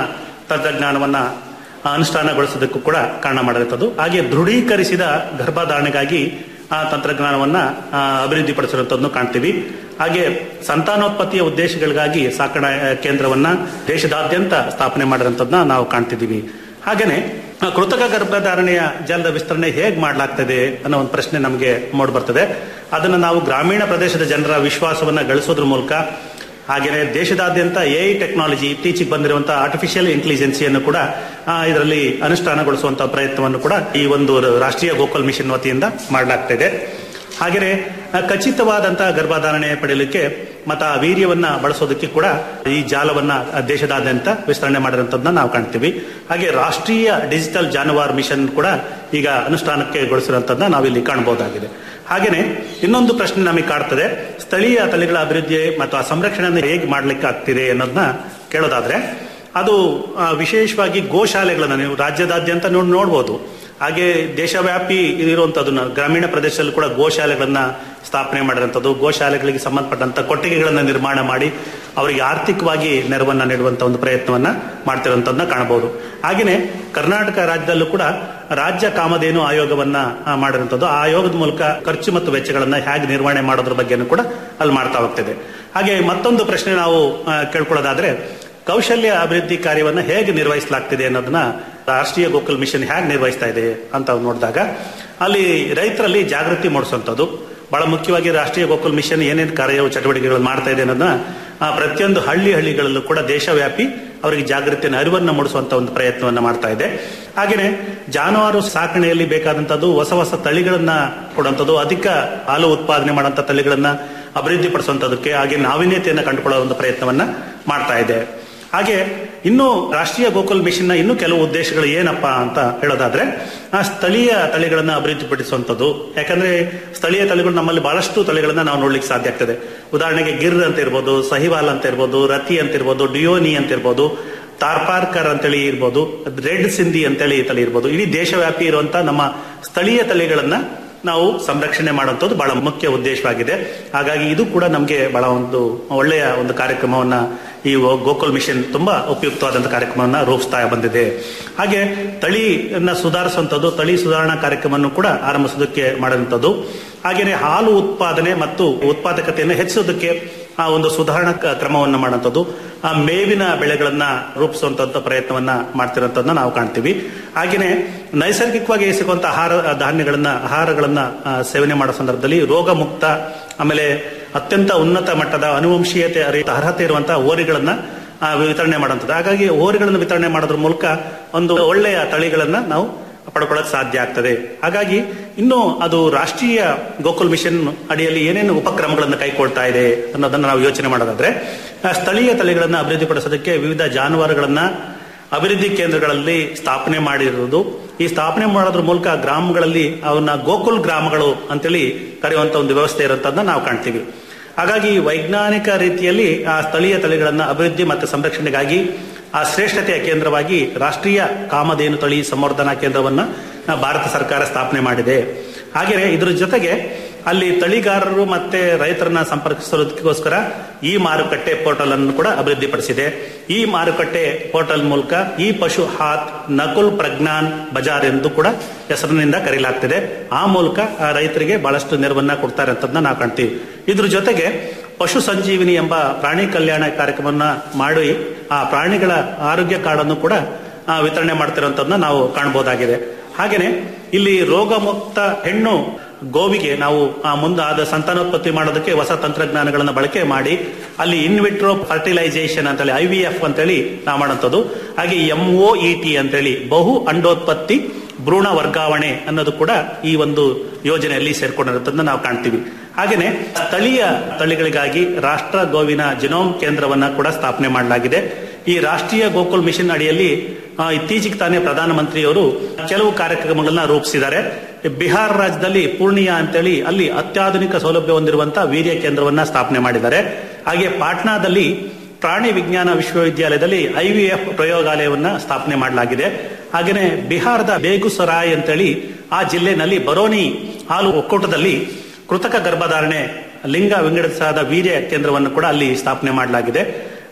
ತಂತ್ರಜ್ಞಾನವನ್ನ ಅನುಷ್ಠಾನಗೊಳಿಸೋದಕ್ಕೂ ಕೂಡ ಕಾರಣ ಮಾಡಿರುತ್ತದೆ ಹಾಗೆ ದೃಢೀಕರಿಸಿದ ಗರ್ಭಧಾರಣೆಗಾಗಿ ಆ ತಂತ್ರಜ್ಞಾನವನ್ನ ಆ, ಅಭಿವೃದ್ಧಿಪಡಿಸಿರುವಂತದ್ದನ್ನು ಕಾಣ್ತೀವಿ ಹಾಗೆ ಸಂತಾನೋತ್ಪತ್ತಿಯ ಉದ್ದೇಶಗಳಿಗಾಗಿ ಸಾಕಣಾ ಆ, ಕೇಂದ್ರವನ್ನ ದೇಶದಾದ್ಯಂತ ಸ್ಥಾಪನೆ ಮಾಡಿರುವಂತದ್ದನ್ನ ನಾವು ಕಾಣ್ತಿದ್ದೀವಿ ಹಾಗೇನೆ ಆ, ಕೃತಕ ಗರ್ಭಧಾರಣೆಯ ಜಾಲದ ವಿಸ್ತರಣೆ ಹೇಗೆ ಮಾಡಲಾಗ್ತದೆ ಅನ್ನೋ ಒಂದು ಪ್ರಶ್ನೆ ನಮಗೆ ಮೂಡಿ ಬರ್ತದೆ ಅದನ್ನು ನಾವು ಗ್ರಾಮೀಣ ಪ್ರದೇಶದ ಜನರ ವಿಶ್ವಾಸವನ್ನ ಗಳಿಸೋದ್ರ ಮೂಲಕ ಹಾಗೆಯೇ ದೇಶದಾದ್ಯಂತ ಎಐ ಟೆಕ್ನಾಲಜಿ ಇತ್ತೀಚೆಗೆ ಬಂದಿರುವಂತಹ ಆರ್ಟಿಫಿಷಿಯಲ್ ಇಂಟೆಲಿಜೆನ್ಸಿಯನ್ನು ಕೂಡ ಆ, ಇದರಲ್ಲಿ ಅನುಷ್ಠಾನಗೊಳಿಸುವಂತಹ ಪ್ರಯತ್ನವನ್ನು ಕೂಡ ಈ ಒಂದು ರಾಷ್ಟ್ರೀಯ ಗೋಕುಲ್ ಮಿಷನ್ ವತಿಯಿಂದ ಮಾಡಲಾಗ್ತಿದೆ ಹಾಗೆಯೇ ಆ, ಖಚಿತವಾದಂತಹ ಗರ್ಭಧಾರಣೆ ಪಡೆಯಲಿಕ್ಕೆ ಮತ್ತು ಆ ವೀರ್ಯವನ್ನ ಬಳಸೋದಕ್ಕೆ ಕೂಡ ಈ ಜಾಲವನ್ನ ಆ, ದೇಶದಾದ್ಯಂತ ವಿಸ್ತರಣೆ ಮಾಡಿರುವಂತದ್ದನ್ನ ನಾವು ಕಾಣ್ತೀವಿ ಹಾಗೆ ರಾಷ್ಟ್ರೀಯ ಡಿಜಿಟಲ್ ಜಾನುವಾರು ಮಿಷನ್ ಕೂಡ ಈಗ ಅನುಷ್ಠಾನಕ್ಕೆ ಗೊಳಿಸಿರುವಂತದ್ದನ್ನ ನಾವಿಲ್ಲಿ ಕಾಣಬಹುದಾಗಿದೆ ಹಾಗೇನೆ ಇನ್ನೊಂದು ಪ್ರಶ್ನೆ ನಮಗೆ ಕಾಡ್ತದೆ ಸ್ಥಳೀಯ ತಳಿಗಳ ಅಭಿವೃದ್ಧಿ ಮತ್ತು ಆ ಸಂರಕ್ಷಣೆಯನ್ನು ಹೇಗೆ ಮಾಡ್ಲಿಕ್ಕೆ ಆಗ್ತಿದೆ ಅನ್ನೋದನ್ನ ಕೇಳೋದಾದ್ರೆ ಅದು ಆ, ವಿಶೇಷವಾಗಿ ಗೋಶಾಲೆಗಳನ್ನ ನೀವು ರಾಜ್ಯದಾದ್ಯಂತ ನೋಡಿ ನೋಡ್ಬೋದು ಹಾಗೆ ದೇಶವ್ಯಾಪಿ ಇರುವಂತದ್ದು ಗ್ರಾಮೀಣ ಪ್ರದೇಶದಲ್ಲಿ ಕೂಡ ಗೋಶಾಲೆಗಳನ್ನ ಸ್ಥಾಪನೆ ಮಾಡಿರುವಂಥದ್ದು ಗೋಶಾಲೆಗಳಿಗೆ ಸಂಬಂಧಪಟ್ಟಂತ ಕೊಟ್ಟಿಗೆಗಳನ್ನ ನಿರ್ಮಾಣ ಮಾಡಿ ಅವರಿಗೆ ಆರ್ಥಿಕವಾಗಿ ನೆರವನ್ನ ನೀಡುವಂತ ಒಂದು ಪ್ರಯತ್ನವನ್ನ ಮಾಡ್ತಿರುವಂತದನ್ನ ಕಾಣಬಹುದು ಹಾಗೆಯೇ ಕರ್ನಾಟಕ ರಾಜ್ಯದಲ್ಲೂ ಕೂಡ ರಾಜ್ಯ ಕಾಮಧೇನು ಆಯೋಗವನ್ನ ಆ, ಮಾಡಿರುವಂಥದ್ದು ಆ ಆಯೋಗದ ಮೂಲಕ ಖರ್ಚು ಮತ್ತು ವೆಚ್ಚಗಳನ್ನ ಹೇಗೆ ನಿರ್ವಹಣೆ ಮಾಡೋದ್ರ ಬಗ್ಗೆನೂ ಕೂಡ ಅಲ್ಲಿ ಮಾಡ್ತಾ ಹೋಗ್ತಿದೆ ಹಾಗೆ ಮತ್ತೊಂದು ಪ್ರಶ್ನೆ ನಾವು ಆ, ಕೇಳ್ಕೊಳ್ಳೋದಾದ್ರೆ ಕೌಶಲ್ಯ ಅಭಿವೃದ್ಧಿ ಕಾರ್ಯವನ್ನ ಹೇಗೆ ನಿರ್ವಹಿಸಲಾಗ್ತಿದೆ ಅನ್ನೋದನ್ನ ರಾಷ್ಟ್ರೀಯ ಗೋಕುಲ್ ಮಿಷನ್ ಹೇಗೆ ನಿರ್ವಹಿಸ್ತಾ ಇದೆ ಅಂತ ನೋಡಿದಾಗ ಅಲ್ಲಿ ರೈತರಲ್ಲಿ ಜಾಗೃತಿ ಮೂಡಿಸುವಂಥದ್ದು ಬಹಳ ಮುಖ್ಯವಾಗಿ ರಾಷ್ಟ್ರೀಯ ಗೋಕುಲ್ ಮಿಷನ್ ಏನೇನು ಕಾರ್ಯ ಚಟುವಟಿಕೆಗಳನ್ನು ಮಾಡ್ತಾ ಇದೆ ಅನ್ನೋದನ್ನ ಆ, ಪ್ರತಿಯೊಂದು ಹಳ್ಳಿ ಹಳ್ಳಿಗಳಲ್ಲೂ ಕೂಡ ದೇಶವ್ಯಾಪಿ ಅವರಿಗೆ ಜಾಗೃತಿಯನ್ನು ಅರಿವನ್ನು ಮೂಡಿಸುವಂತ ಒಂದು ಪ್ರಯತ್ನವನ್ನ ಮಾಡ್ತಾ ಇದೆ ಹಾಗೆಯೇ ಜಾನುವಾರು ಸಾಕಣೆಯಲ್ಲಿ ಬೇಕಾದಂತದ್ದು ಹೊಸ ಹೊಸ ತಳಿಗಳನ್ನ ಕೊಡುವಂಥದ್ದು ಅಧಿಕ ಹಾಲು ಉತ್ಪಾದನೆ ಮಾಡುವಂತ ತಳಿಗಳನ್ನ ಅಭಿವೃದ್ಧಿ ಪಡಿಸುವಂತದಕ್ಕೆ ಹಾಗೆ ನಾವೀನ್ಯತೆಯನ್ನು ಕಂಡುಕೊಳ್ಳುವ ಒಂದು ಪ್ರಯತ್ನವನ್ನ ಮಾಡ್ತಾ ಇದೆ ಹಾಗೆ ಇನ್ನು ರಾಷ್ಟ್ರೀಯ ಗೋಕುಲ್ ಮಿಷನ್ ನ ಇನ್ನು ಕೆಲವು ಉದ್ದೇಶಗಳು ಏನಪ್ಪಾ ಅಂತ ಹೇಳೋದಾದ್ರೆ ಆ ಸ್ಥಳೀಯ ತಳಿಗಳನ್ನ ಅಭಿವೃದ್ಧಿಪಡಿಸುವಂಥದ್ದು ಯಾಕಂದ್ರೆ ಸ್ಥಳೀಯ ತಳಿಗಳು ನಮ್ಮಲ್ಲಿ ಬಹಳಷ್ಟು ತಳಿಗಳನ್ನ ನಾವು ನೋಡ್ಲಿಕ್ಕೆ ಸಾಧ್ಯ ಆಗ್ತದೆ ಉದಾಹರಣೆಗೆ ಗಿರ್ ಅಂತ ಇರ್ಬೋದು ಸಹಿವಾಲ್ ಅಂತ ಇರ್ಬೋದು ರತಿ ಅಂತ ಇರ್ಬೋದು ಡಿಯೋನಿ ಅಂತ ಇರ್ಬೋದು ತಾರ್ಪಾರ್ಕರ್ ಅಂತೇಳಿ ಇರ್ಬೋದು ರೆಡ್ ಸಿಂಧಿ ಅಂತೇಳಿ ತಳಿ ಇರ್ಬೋದು ಇಡೀ ದೇಶವ್ಯಾಪಿ ಇರುವಂತ ನಮ್ಮ ಸ್ಥಳೀಯ ತಳಿಗಳನ್ನ ನಾವು ಸಂರಕ್ಷಣೆ ಮಾಡುವಂಥದ್ದು ಬಹಳ ಮುಖ್ಯ ಉದ್ದೇಶವಾಗಿದೆ ಹಾಗಾಗಿ ಇದು ಕೂಡ ನಮಗೆ ಬಹಳ ಒಂದು ಒಳ್ಳೆಯ ಒಂದು ಕಾರ್ಯಕ್ರಮವನ್ನ ಈ ಗೋಕುಲ್ ಮಿಷನ್ ತುಂಬಾ ಉಪಯುಕ್ತವಾದಂತಹ ಕಾರ್ಯಕ್ರಮವನ್ನ ರೂಪಿಸ್ತಾ ಬಂದಿದೆ ಹಾಗೆ ತಳಿಯನ್ನ ಸುಧಾರಿಸುವಂಥದ್ದು ತಳಿ ಸುಧಾರಣಾ ಕಾರ್ಯಕ್ರಮವನ್ನು ಕೂಡ ಆರಂಭಿಸೋದಕ್ಕೆ ಮಾಡುವಂಥದ್ದು ಹಾಗೆಯೇ ಹಾಲು ಉತ್ಪಾದನೆ ಮತ್ತು ಉತ್ಪಾದಕತೆಯನ್ನು ಹೆಚ್ಚಿಸೋದಕ್ಕೆ ಆ ಒಂದು ಸುಧಾರಣಾ ಕ- ಕ್ರಮವನ್ನು ಮಾಡುವಂಥದ್ದು ಆ ಮೇವಿನ ಬೆಳೆಗಳನ್ನ ರೂಪಿಸುವಂತ ಪ್ರಯತ್ನವನ್ನ ಮಾಡ್ತಿರೋಂಥದ್ದನ್ನ ನಾವು ಕಾಣ್ತೀವಿ ಹಾಗೆಯೇ ನೈಸರ್ಗಿಕವಾಗಿ ಸಿಗುವಂತ ಆಹಾರ ಧಾನ್ಯಗಳನ್ನ ಆಹಾರಗಳನ್ನ ಆ, ಸೇವನೆ ಮಾಡೋ ಸಂದರ್ಭದಲ್ಲಿ ರೋಗ ಮುಕ್ತ ಆಮೇಲೆ ಅತ್ಯಂತ ಉನ್ನತ ಮಟ್ಟದ ಅನುವಂಶೀಯತೆ ಅರಿತ ಅರ್ಹತೆ ಇರುವಂತಹ ಓರಿಗಳನ್ನ ಆ, ವಿತರಣೆ ಮಾಡುವಂಥದ್ದು ಹಾಗಾಗಿ ಓರಿಗಳನ್ನು ವಿತರಣೆ ಮಾಡೋದ್ರ ಮೂಲಕ ಒಂದು ಒಳ್ಳೆಯ ತಳಿಗಳನ್ನ ನಾವು ಪಡ್ಕೊಳ್ಳೋಕೆ ಸಾಧ್ಯ ಆಗ್ತದೆ ಹಾಗಾಗಿ ಇನ್ನು ಅದು ರಾಷ್ಟ್ರೀಯ ಗೋಕುಲ್ ಮಿಷನ್ ಅಡಿಯಲ್ಲಿ ಏನೇನು ಉಪಕ್ರಮಗಳನ್ನು ಕೈಗೊಳ್ತಾ ಇದೆ ಅನ್ನೋದನ್ನ ನಾವು ಯೋಚನೆ ಮಾಡೋದಾದ್ರೆ ಆ, ಸ್ಥಳೀಯ ತಳಿಗಳನ್ನ ಅಭಿವೃದ್ಧಿಪಡಿಸೋದಕ್ಕೆ ವಿವಿಧ ಜಾನುವಾರುಗಳನ್ನ ಅಭಿವೃದ್ಧಿ ಕೇಂದ್ರಗಳಲ್ಲಿ ಸ್ಥಾಪನೆ ಮಾಡಿರುವುದು ಈ ಸ್ಥಾಪನೆ ಮಾಡೋದ್ರ ಮೂಲಕ ಗ್ರಾಮಗಳಲ್ಲಿ ಅವನ್ನ ಗೋಕುಲ್ ಗ್ರಾಮಗಳು ಅಂತೇಳಿ ಕರೆಯುವಂತ ಒಂದು ವ್ಯವಸ್ಥೆ ಇರುವಂತದನ್ನ ನಾವು ಕಾಣ್ತೀವಿ ಹಾಗಾಗಿ ವೈಜ್ಞಾನಿಕ ರೀತಿಯಲ್ಲಿ ಆ ಸ್ಥಳೀಯ ತಳಿಗಳನ್ನ ಅಭಿವೃದ್ಧಿ ಮತ್ತು ಸಂರಕ್ಷಣೆಗಾಗಿ ಆ ಶ್ರೇಷ್ಠತೆಯ ಕೇಂದ್ರವಾಗಿ ರಾಷ್ಟ್ರೀಯ ಕಾಮಧೇನು ತಳಿ ಸಂವರ್ಧನಾ ಕೇಂದ್ರವನ್ನ ಆ, ಭಾರತ ಸರ್ಕಾರ ಸ್ಥಾಪನೆ ಮಾಡಿದೆ ಹಾಗೆಯೇ ಇದ್ರ ಜೊತೆಗೆ ಅಲ್ಲಿ ತಳಿಗಾರರು ಮತ್ತೆ ರೈತರನ್ನ ಸಂಪರ್ಕಿಸೋದಕ್ಕೋಸ್ಕರ ಈ ಮಾರುಕಟ್ಟೆ ಪೋರ್ಟಲ್ ಅನ್ನು ಕೂಡ ಅಭಿವೃದ್ಧಿಪಡಿಸಿದೆ ಈ ಮಾರುಕಟ್ಟೆ ಪೋರ್ಟಲ್ ಮೂಲಕ ಈ ಪಶು ಹಾತ್ ನಕುಲ್ ಪ್ರಜ್ಞಾನ್ ಬಜಾರ್ ಎಂದು ಕೂಡ ಹೆಸರಿನಿಂದ ಕರೆಯಲಾಗ್ತಿದೆ ಆ ಮೂಲಕ ಆ ರೈತರಿಗೆ ಬಹಳಷ್ಟು ನೆರವನ್ನ ಕೊಡ್ತಾರೆ ಅಂತದನ್ನ ನಾವು ಕಾಣ್ತೀವಿ ಇದ್ರ ಜೊತೆಗೆ ಪಶು ಸಂಜೀವಿನಿ ಎಂಬ ಪ್ರಾಣಿ ಕಲ್ಯಾಣ ಕಾರ್ಯಕ್ರಮವನ್ನ ಮಾಡಿ ಆ ಪ್ರಾಣಿಗಳ ಆರೋಗ್ಯ ಕಾರ್ಡನ್ನು ಕೂಡ ಆ, ವಿತರಣೆ ಮಾಡ್ತಿರುವಂತದನ್ನ ನಾವು ಕಾಣಬಹುದಾಗಿದೆ ಹಾಗೇನೆ ಇಲ್ಲಿ ರೋಗ ಮುಕ್ತ ಹೆಣ್ಣು ಗೋವಿಗೆ ನಾವು ಆ, ಮುಂದಾದ ಸಂತಾನೋತ್ಪತ್ತಿ ಮಾಡೋದಕ್ಕೆ ಹೊಸ ತಂತ್ರಜ್ಞಾನಗಳನ್ನು ಬಳಕೆ ಮಾಡಿ ಅಲ್ಲಿ ಇನ್ವಿಟ್ರೋ ಫರ್ಟಿಲೈಸೇಷನ್ ಅಂತೇಳಿ ಐ ವಿ ಎಫ್ ಅಂತೇಳಿ ನಾವು ಮಾಡೋಂಥದ್ದು ಹಾಗೆ ಎಂ ಒ ಇ ಟಿ ಅಂತೇಳಿ ಬಹು ಅಂಡೋತ್ಪತ್ತಿ ಭ್ರೂಣ ವರ್ಗಾವಣೆ ಅನ್ನೋದು ಕೂಡ ಈ ಒಂದು ಯೋಜನೆಯಲ್ಲಿ ಸೇರ್ಕೊಂಡಿರುತ್ತದನ್ನ ನಾವು ಕಾಣ್ತೀವಿ ಹಾಗೇನೆ ಸ್ಥಳೀಯ ತಳಿಗಳಿಗಾಗಿ ರಾಷ್ಟ್ರ ಗೋವಿನ ಜಿನೋಮ್ ಕೇಂದ್ರವನ್ನ ಕೂಡ ಸ್ಥಾಪನೆ ಮಾಡಲಾಗಿದೆ ಈ ರಾಷ್ಟ್ರೀಯ ಗೋಕುಲ್ ಮಿಷನ್ ಅಡಿಯಲ್ಲಿ ಆ, ಇತ್ತೀಚೆಗೆ ತಾನೇ ಪ್ರಧಾನಮಂತ್ರಿಯವರು ಕೆಲವು ಕಾರ್ಯಕ್ರಮಗಳನ್ನ ರೂಪಿಸಿದ್ದಾರೆ ಬಿಹಾರ ರಾಜ್ಯದಲ್ಲಿ ಪೂರ್ಣಿಯಾ ಅಂತೇಳಿ ಅಲ್ಲಿ ಅತ್ಯಾಧುನಿಕ ಸೌಲಭ್ಯ ಹೊಂದಿರುವಂತಹ ವೀರ್ಯ ಕೇಂದ್ರವನ್ನ ಸ್ಥಾಪನೆ ಮಾಡಿದ್ದಾರೆ ಹಾಗೆ ಪಾಟ್ನಾದಲ್ಲಿ ಪ್ರಾಣಿ ವಿಜ್ಞಾನ ವಿಶ್ವವಿದ್ಯಾಲಯದಲ್ಲಿ ಐವಿಎಫ್ ಪ್ರಯೋಗಾಲಯವನ್ನ ಸ್ಥಾಪನೆ ಮಾಡಲಾಗಿದೆ ಹಾಗೆಯೇ ಬಿಹಾರದ ಬೇಗುಸರಾಯ್ ಅಂತೇಳಿ ಆ ಜಿಲ್ಲೆನಲ್ಲಿ ಬರೋನಿ ಹಾಲು ಒಕ್ಕೂಟದಲ್ಲಿ ಕೃತಕ ಗರ್ಭಧಾರಣೆ ಲಿಂಗ ವಿಂಗಡಿಸಾದ ವೀರ್ಯ ಕೇಂದ್ರವನ್ನು ಕೂಡ ಅಲ್ಲಿ ಸ್ಥಾಪನೆ ಮಾಡಲಾಗಿದೆ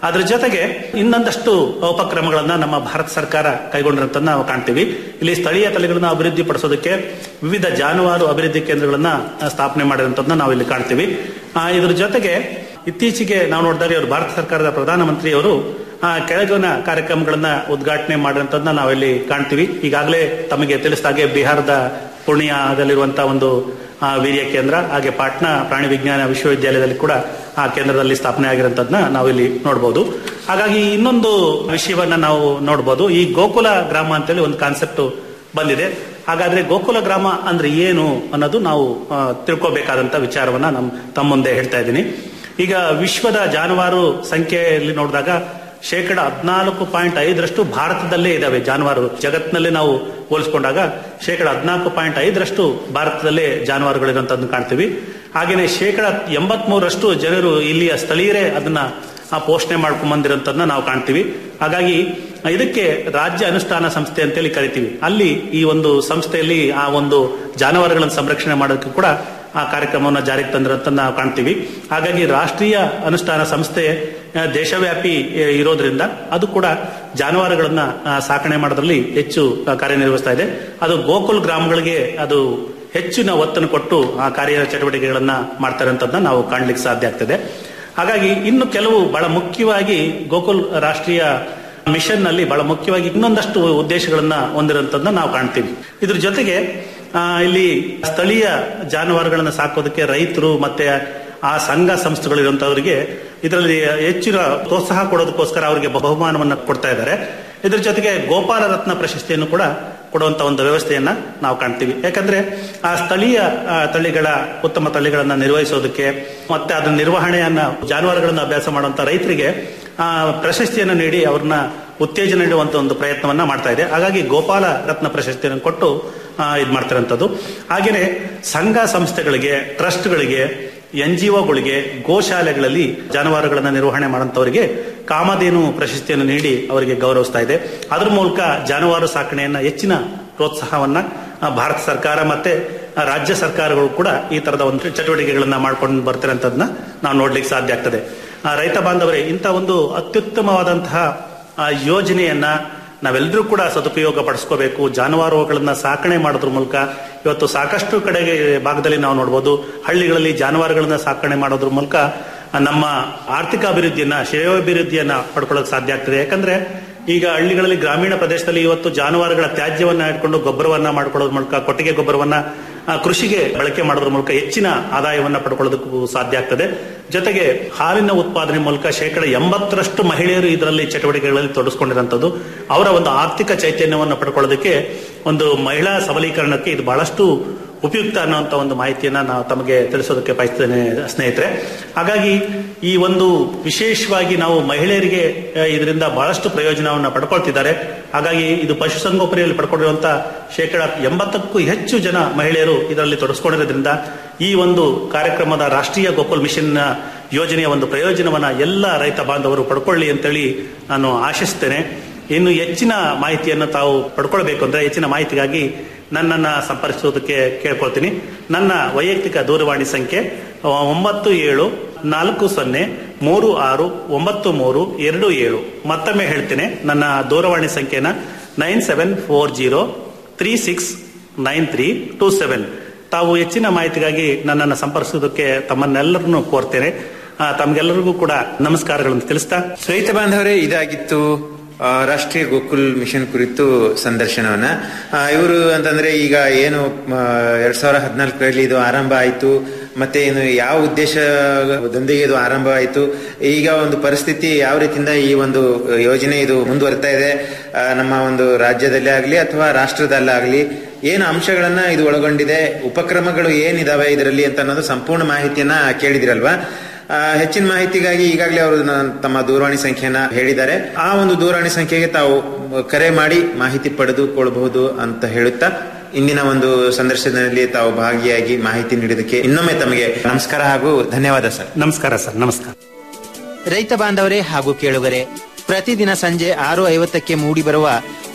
ಅದ್ರ ಜೊತೆಗೆ ಇನ್ನೊಂದಷ್ಟು ಉಪಕ್ರಮಗಳನ್ನ ನಮ್ಮ ಭಾರತ ಸರ್ಕಾರ ಕೈಗೊಂಡಿರುವಂತ ನಾವು ಕಾಣ್ತೀವಿ ಇಲ್ಲಿ ಸ್ಥಳೀಯ ತಳಿಗಳನ್ನ ಅಭಿವೃದ್ಧಿ ಪಡಿಸೋದಕ್ಕೆ ವಿವಿಧ ಜಾನುವಾರು ಅಭಿವೃದ್ಧಿ ಕೇಂದ್ರಗಳನ್ನ ಆ, ಸ್ಥಾಪನೆ ಮಾಡಿರುವಂತದನ್ನ ನಾವು ಇಲ್ಲಿ ಕಾಣ್ತೀವಿ ಆ, ಇದ್ರ ಜೊತೆಗೆ ಇತ್ತೀಚೆಗೆ ನಾವು ನೋಡಿದಾಗ ಇವರು ಭಾರತ ಸರ್ಕಾರದ ಪ್ರಧಾನಮಂತ್ರಿಯವರು ಆ, ಕೆಳಗಿನ ಕಾರ್ಯಕ್ರಮಗಳನ್ನ ಉದ್ಘಾಟನೆ ಮಾಡಿರುವಂತದನ್ನ ನಾವಿಲ್ಲಿ ಕಾಣ್ತೀವಿ ಈಗಾಗಲೇ ತಮಗೆ ತಿಳಿಸಿದಾಗೆ ಬಿಹಾರದ ಪೂರ್ಣಿಯಾದಲ್ಲಿರುವಂತಹ ಒಂದು ಆ, ವೀರ್ಯ ಕೇಂದ್ರ ಹಾಗೆ ಪಾಟ್ನಾ ಪ್ರಾಣಿ ವಿಜ್ಞಾನ ವಿಶ್ವವಿದ್ಯಾಲಯದಲ್ಲಿ ಕೂಡ ಆ ಕೇಂದ್ರದಲ್ಲಿ ಸ್ಥಾಪನೆ ಆಗಿರೋಂಥದ್ದನ್ನ ನಾವಿಲ್ಲಿ ನೋಡಬಹುದು ಹಾಗಾಗಿ ಇನ್ನೊಂದು ವಿಷಯವನ್ನ ನಾವು ನೋಡಬಹುದು ಈ ಗೋಕುಲ ಗ್ರಾಮ ಅಂತೇಳಿ ಒಂದು ಕಾನ್ಸೆಪ್ಟ್ ಬಂದಿದೆ ಹಾಗಾದ್ರೆ ಗೋಕುಲ ಗ್ರಾಮ ಅಂದ್ರೆ ಏನು ಅನ್ನೋದು ನಾವು ಆ, ತಿಳ್ಕೊಬೇಕಾದಂತ ವಿಚಾರವನ್ನ ನಮ್ ತಮ್ಮ ಮುಂದೆ ಹೇಳ್ತಾ ಇದ್ದೀನಿ ಈಗ ವಿಶ್ವದ ಜಾನುವಾರು ಸಂಖ್ಯೆಯಲ್ಲಿ ನೋಡಿದಾಗ ಶೇಕಡ ಹದಿನಾಲ್ಕು ಪಾಯಿಂಟ್ ಐದರಷ್ಟು ಭಾರತದಲ್ಲೇ ಇದಾವೆ ಜಾನುವಾರು ಜಗತ್ತಿನಲ್ಲಿ ನಾವು ಹೋಲಿಸ್ಕೊಂಡಾಗ ಶೇಕಡ ಹದಿನಾಲ್ಕು ಪಾಯಿಂಟ್ ಐದರಷ್ಟು ಭಾರತದಲ್ಲೇ ಜಾನುವಾರುಗಳಿರುವಂತದ್ದು ಕಾಣ್ತೀವಿ ಹಾಗೇನೆ ಶೇಕಡ ಎಂಬತ್ ಮೂರರಷ್ಟು ಜನರು ಇಲ್ಲಿಯ ಸ್ಥಳೀಯರೇ ಅದನ್ನ ಆ ಪೋಷಣೆ ಮಾಡ್ಕೊಂಡ್ ಬಂದಿರೋಂಥದ್ದನ್ನ ನಾವು ಕಾಣ್ತೀವಿ ಹಾಗಾಗಿ ಇದಕ್ಕೆ ರಾಜ್ಯ ಅನುಷ್ಠಾನ ಸಂಸ್ಥೆ ಅಂತೇಳಿ ಕರಿತೀವಿ ಅಲ್ಲಿ ಈ ಒಂದು ಸಂಸ್ಥೆಯಲ್ಲಿ ಆ ಒಂದು ಜಾನುವಾರುಗಳನ್ನು ಸಂರಕ್ಷಣೆ ಮಾಡೋದಕ್ಕೆ ಕೂಡ ಆ ಕಾರ್ಯಕ್ರಮವನ್ನು ಜಾರಿಗೆ ತಂದಿರೋಂಥ ನಾವು ಕಾಣ್ತೀವಿ ಹಾಗಾಗಿ ರಾಷ್ಟ್ರೀಯ ಅನುಷ್ಠಾನ ಸಂಸ್ಥೆ ಆ, ದೇಶವ್ಯಾಪಿ ಆ, ಇರೋದ್ರಿಂದ ಅದು ಕೂಡ ಜಾನುವಾರುಗಳನ್ನ ಆ, ಸಾಕಣೆ ಮಾಡೋದ್ರಲ್ಲಿ ಹೆಚ್ಚು ಆ, ಕಾರ್ಯನಿರ್ವಹಿಸ್ತಾ ಇದೆ ಅದು ಗೋಕುಲ್ ಗ್ರಾಮಗಳಿಗೆ ಅದು ಹೆಚ್ಚಿನ ಒತ್ತನ್ನು ಕೊಟ್ಟು ಆ ಕಾರ್ಯ ಚಟುವಟಿಕೆಗಳನ್ನ ಮಾಡ್ತಾರೆ ಅಂತದನ್ನ ನಾವು ಕಾಣ್ಲಿಕ್ಕೆ ಸಾಧ್ಯ ಆಗ್ತದೆ ಹಾಗಾಗಿ ಇನ್ನು ಕೆಲವು ಬಹಳ ಮುಖ್ಯವಾಗಿ ಗೋಕುಲ್ ರಾಷ್ಟ್ರೀಯ ಮಿಷನ್ ನಲ್ಲಿ ಬಹಳ ಮುಖ್ಯವಾಗಿ ಇನ್ನೊಂದಷ್ಟು ಉದ್ದೇಶಗಳನ್ನ ಹೊಂದಿರುವಂತದನ್ನ ನಾವು ಕಾಣ್ತೀವಿ ಇದ್ರ ಜೊತೆಗೆ ಆ, ಇಲ್ಲಿ ಸ್ಥಳೀಯ ಜಾನುವಾರುಗಳನ್ನ ಸಾಕೋದಕ್ಕೆ ರೈತರು ಮತ್ತೆ ಆ ಸಂಘ ಸಂಸ್ಥೆಗಳಿರುವಂತವರಿಗೆ ಇದರಲ್ಲಿ ಹೆಚ್ಚಿನ ಪ್ರೋತ್ಸಾಹ ಕೊಡೋದಕ್ಕೋಸ್ಕರ ಅವರಿಗೆ ಬಹುಮಾನವನ್ನ ಕೊಡ್ತಾ ಇದ್ದಾರೆ ಇದ್ರ ಜೊತೆಗೆ ಗೋಪಾಲ ರತ್ನ ಪ್ರಶಸ್ತಿಯನ್ನು ಕೂಡ ಕೊಡುವಂತ ಒಂದು ವ್ಯವಸ್ಥೆಯನ್ನ ನಾವು ಕಾಣ್ತೀವಿ ಯಾಕಂದ್ರೆ ಆ ಸ್ಥಳೀಯ ಆ, ತಳಿಗಳ ಉತ್ತಮ ತಳಿಗಳನ್ನ ನಿರ್ವಹಿಸೋದಕ್ಕೆ ಮತ್ತೆ ಅದರ ನಿರ್ವಹಣೆಯನ್ನ ಜಾನುವಾರುಗಳನ್ನ ಅಭ್ಯಾಸ ಮಾಡುವಂತ ರೈತರಿಗೆ ಆ ಪ್ರಶಸ್ತಿಯನ್ನು ನೀಡಿ ಅವ್ರನ್ನ ಉತ್ತೇಜನ ನೀಡುವಂತ ಒಂದು ಪ್ರಯತ್ನವನ್ನ ಮಾಡ್ತಾ ಇದೆ ಹಾಗಾಗಿ ಗೋಪಾಲ ರತ್ನ ಪ್ರಶಸ್ತಿಯನ್ನು ಕೊಟ್ಟು ಆ, ಇದ್ ಮಾಡ್ತಿರೋಂಥದ್ದು ಹಾಗೇನೆ ಸಂಘ ಸಂಸ್ಥೆಗಳಿಗೆ ಟ್ರಸ್ಟ್ಗಳಿಗೆ ಎನ್ ಜಿ ಒಗಳಿಗೆ ಗೋಶಾಲೆಗಳಲ್ಲಿ ಜಾನುವಾರುಗಳನ್ನ ನಿರ್ವಹಣೆ ಮಾಡುವಂತವರಿಗೆ ಕಾಮಧೇನು ಪ್ರಶಸ್ತಿಯನ್ನು ನೀಡಿ ಅವರಿಗೆ ಗೌರವಿಸ್ತಾ ಇದೆ ಅದ್ರ ಮೂಲಕ ಜಾನುವಾರು ಸಾಕಣೆಯನ್ನ ಹೆಚ್ಚಿನ ಪ್ರೋತ್ಸಾಹವನ್ನ ಆ, ಭಾರತ ಸರ್ಕಾರ ಮತ್ತೆ ಆ, ರಾಜ್ಯ ಸರ್ಕಾರಗಳು ಕೂಡ ಈ ತರದ ಒಂದು ಚಟುವಟಿಕೆಗಳನ್ನ ಮಾಡ್ಕೊಂಡು ಬರ್ತಿರೋಂಥದ್ದನ್ನ ನಾವು ನೋಡ್ಲಿಕ್ಕೆ ಸಾಧ್ಯ ಆಗ್ತದೆ ಆ, ರೈತ ಬಾಂಧವರೇ ಇಂಥ ಒಂದು ಅತ್ಯುತ್ತಮವಾದಂತಹ ಆ, ಯೋಜನೆಯನ್ನ ನಾವೆಲ್ಲರೂ ಕೂಡ ಸದುಪಯೋಗ ಪಡಿಸ್ಕೋಬೇಕು ಜಾನುವಾರುಗಳನ್ನ ಸಾಕಣೆ ಮಾಡೋದ್ರ ಮೂಲಕ ಇವತ್ತು ಸಾಕಷ್ಟು ಕಡೆಗೆ ಭಾಗದಲ್ಲಿ ನಾವು ನೋಡ್ಬೋದು ಹಳ್ಳಿಗಳಲ್ಲಿ ಜಾನುವಾರುಗಳನ್ನ ಸಾಕಣೆ ಮಾಡೋದ್ರ ಮೂಲಕ ಆ, ನಮ್ಮ ಆರ್ಥಿಕ ಅಭಿವೃದ್ಧಿಯನ್ನ ಶ್ರೇಯೋಭಿವೃದ್ಧಿಯನ್ನ ಪಡ್ಕೊಳ್ಳೋಕೆ ಸಾಧ್ಯ ಆಗ್ತದೆ ಯಾಕಂದ್ರೆ ಈಗ ಹಳ್ಳಿಗಳಲ್ಲಿ ಗ್ರಾಮೀಣ ಪ್ರದೇಶದಲ್ಲಿ ಇವತ್ತು ಜಾನುವಾರುಗಳ ತ್ಯಾಜ್ಯವನ್ನ ಇಟ್ಕೊಂಡು ಗೊಬ್ಬರವನ್ನ ಮಾಡ್ಕೊಳ್ಳೋದ್ರ ಮೂಲಕ ಕೊಟ್ಟಿಗೆ ಗೊಬ್ಬರವನ್ನ ಆ, ಕೃಷಿಗೆ ಬಳಕೆ ಮಾಡೋದ್ರ ಮೂಲಕ ಹೆಚ್ಚಿನ ಆದಾಯವನ್ನ ಪಡ್ಕೊಳ್ಳೋದಕ್ಕೂ ಸಾಧ್ಯ ಆಗ್ತದೆ ಜೊತೆಗೆ ಹಾಲಿನ ಉತ್ಪಾದನೆ ಮೂಲಕ ಶೇಕಡ ಎಂಬತ್ತರಷ್ಟು ಮಹಿಳೆಯರು ಇದರಲ್ಲಿ ಚಟುವಟಿಕೆಗಳಲ್ಲಿ ತೊಡಗಿಸ್ಕೊಂಡಿರುವಂತದ್ದು ಅವರ ಒಂದು ಆರ್ಥಿಕ ಚೈತನ್ಯವನ್ನು ಪಡ್ಕೊಳ್ಳೋದಕ್ಕೆ ಒಂದು ಮಹಿಳಾ ಸಬಲೀಕರಣಕ್ಕೆ ಇದು ಬಹಳಷ್ಟು ಉಪಯುಕ್ತ ಅನ್ನುವಂತ ಒಂದು ಮಾಹಿತಿಯನ್ನ ನಾವು ತಮಗೆ ತಿಳಿಸೋದಕ್ಕೆ ಬಯಸ್ತೇನೆ ಸ್ನೇಹಿತರೆ ಹಾಗಾಗಿ ಈ ಒಂದು ವಿಶೇಷವಾಗಿ ನಾವು ಮಹಿಳೆಯರಿಗೆ ಆ, ಇದರಿಂದ ಬಹಳಷ್ಟು ಪ್ರಯೋಜನವನ್ನು ಪಡ್ಕೊಳ್ತಿದ್ದಾರೆ ಹಾಗಾಗಿ ಇದು ಪಶುಸಂಗೋಪನೆಯಲ್ಲಿ ಪಡ್ಕೊಂಡಿರುವಂತ ಶೇಕಡ ಎಂಬತ್ತಕ್ಕೂ ಹೆಚ್ಚು ಜನ ಮಹಿಳೆಯರು ಇದರಲ್ಲಿ ತೊಡಗಿಸ್ಕೊಂಡಿರೋದ್ರಿಂದ ಈ ಒಂದು ಕಾರ್ಯಕ್ರಮದ ರಾಷ್ಟ್ರೀಯ ಗೋಕುಲ್ ಮಿಷನ್ ಯೋಜನೆಯ ಒಂದು ಪ್ರಯೋಜನವನ್ನ ಎಲ್ಲ ರೈತ ಬಾಂಧವರು ಪಡ್ಕೊಳ್ಳಿ ಅಂತೇಳಿ ನಾನು ಆಶಿಸ್ತೇನೆ ಇನ್ನು ಹೆಚ್ಚಿನ ಮಾಹಿತಿಯನ್ನು ತಾವು ಪಡ್ಕೊಳ್ಬೇಕು ಅಂದ್ರೆ ಹೆಚ್ಚಿನ ಮಾಹಿತಿಗಾಗಿ ನನ್ನನ್ನ ಸಂಪರ್ಕಿಸೋದಕ್ಕೆ ಕೇಳ್ಕೊಳ್ತೀನಿ ನನ್ನ ವೈಯಕ್ತಿಕ ದೂರವಾಣಿ ಸಂಖ್ಯೆ ಆ, ಒಂಬತ್ತು ಏಳು ನಾಲ್ಕು ಸೊನ್ನೆ ಮೂರು ಆರು ಒಂಬತ್ತು ಮೂರು ಎರಡು ಏಳು ಮತ್ತೊಮ್ಮೆ ಹೇಳ್ತೇನೆ ನನ್ನ ದೂರವಾಣಿ ಸಂಖ್ಯೆನ nine seven four zero three six nine three two seven ತಾವು ಹೆಚ್ಚಿನ ಮಾಹಿತಿಗಾಗಿ ನನ್ನನ್ನು ಸಂಪರ್ಕಿಸೋದಕ್ಕೆ ತಮ್ಮನ್ನೆಲ್ಲರನ್ನು ಕೋರ್ತೇನೆ ಆ, ತಮ್ಗೆಲ್ಲರಿಗೂ ಕೂಡ ನಮಸ್ಕಾರಗಳನ್ನು ತಿಳಿಸ್ತಾ ರೈತ ಬಾಂಧವರೇ ಇದಾಗಿತ್ತು ಆ, ರಾಷ್ಟ್ರೀಯ ಗೋಕುಲ್ ಮಿಷನ್ ಕುರಿತು ಸಂದರ್ಶನವನ್ನ ಇವರು ಅಂತಂದ್ರೆ ಈಗ ಏನು ಆ, ಎರಡ್ ಸಾವಿರದ ಹದಿನಾಲ್ಕರಲ್ಲಿ ಇದು ಆರಂಭ ಆಯಿತು ಮತ್ತೆ ಏನು ಯಾವ ಉದ್ದೇಶದೊಂದಿಗೆ ಇದು ಆರಂಭ ಆಯಿತು ಈಗ ಒಂದು ಪರಿಸ್ಥಿತಿ ಯಾವ ರೀತಿಯಿಂದ ಈ ಒಂದು ಯೋಜನೆ ಇದು ಮುಂದುವರಿತಾ ಇದೆ ಆ, ನಮ್ಮ ಒಂದು ರಾಜ್ಯದಲ್ಲೇ ಆಗಲಿ ಅಥವಾ ರಾಷ್ಟ್ರದಲ್ಲಾಗಲಿ ಏನು ಅಂಶಗಳನ್ನ ಇದು ಒಳಗೊಂಡಿದೆ ಉಪಕ್ರಮಗಳು ಏನಿದಾವೆ ಇದರಲ್ಲಿ ಅಂತ ಅನ್ನೋದು ಸಂಪೂರ್ಣ ಮಾಹಿತಿಯನ್ನ ಕೇಳಿದಿರಲ್ವಾ ಆ, ಹೆಚ್ಚಿನ ಮಾಹಿತಿಗಾಗಿ ಈಗಾಗಲೇ ಅವರು ನ- ತಮ್ಮ ದೂರವಾಣಿ ಸಂಖ್ಯೆಯನ್ನ ಹೇಳಿದ್ದಾರೆ ಆ ಒಂದು ದೂರವಾಣಿ ಸಂಖ್ಯೆಗೆ ತಾವು ಕರೆ ಮಾಡಿ ಮಾಹಿತಿ ಪಡೆದುಕೊಳ್ಳಬಹುದು ಅಂತ ಹೇಳುತ್ತಾ ಇಂದಿನ ಒಂದು ಸಂದರ್ಶನದಲ್ಲಿ ತಾವು ಭಾಗಿಯಾಗಿ ಮಾಹಿತಿ ನೀಡಿದ್ದಕ್ಕೆ ಇನ್ನೊಮ್ಮೆ ತಮಗೆ ನಮಸ್ಕಾರ ಹಾಗೂ ಧನ್ಯವಾದ ಸರ್ ನಮಸ್ಕಾರ ಸರ್ ನಮಸ್ಕಾರ ರೈತ ಬಾಂಧವರೇ ಹಾಗೂ ಕೇಳುಗರೆ ಪ್ರತಿದಿನ ಸಂಜೆ ಆರು ಐವತ್ತಕ್ಕೆ ಮೂಡಿಬರುವ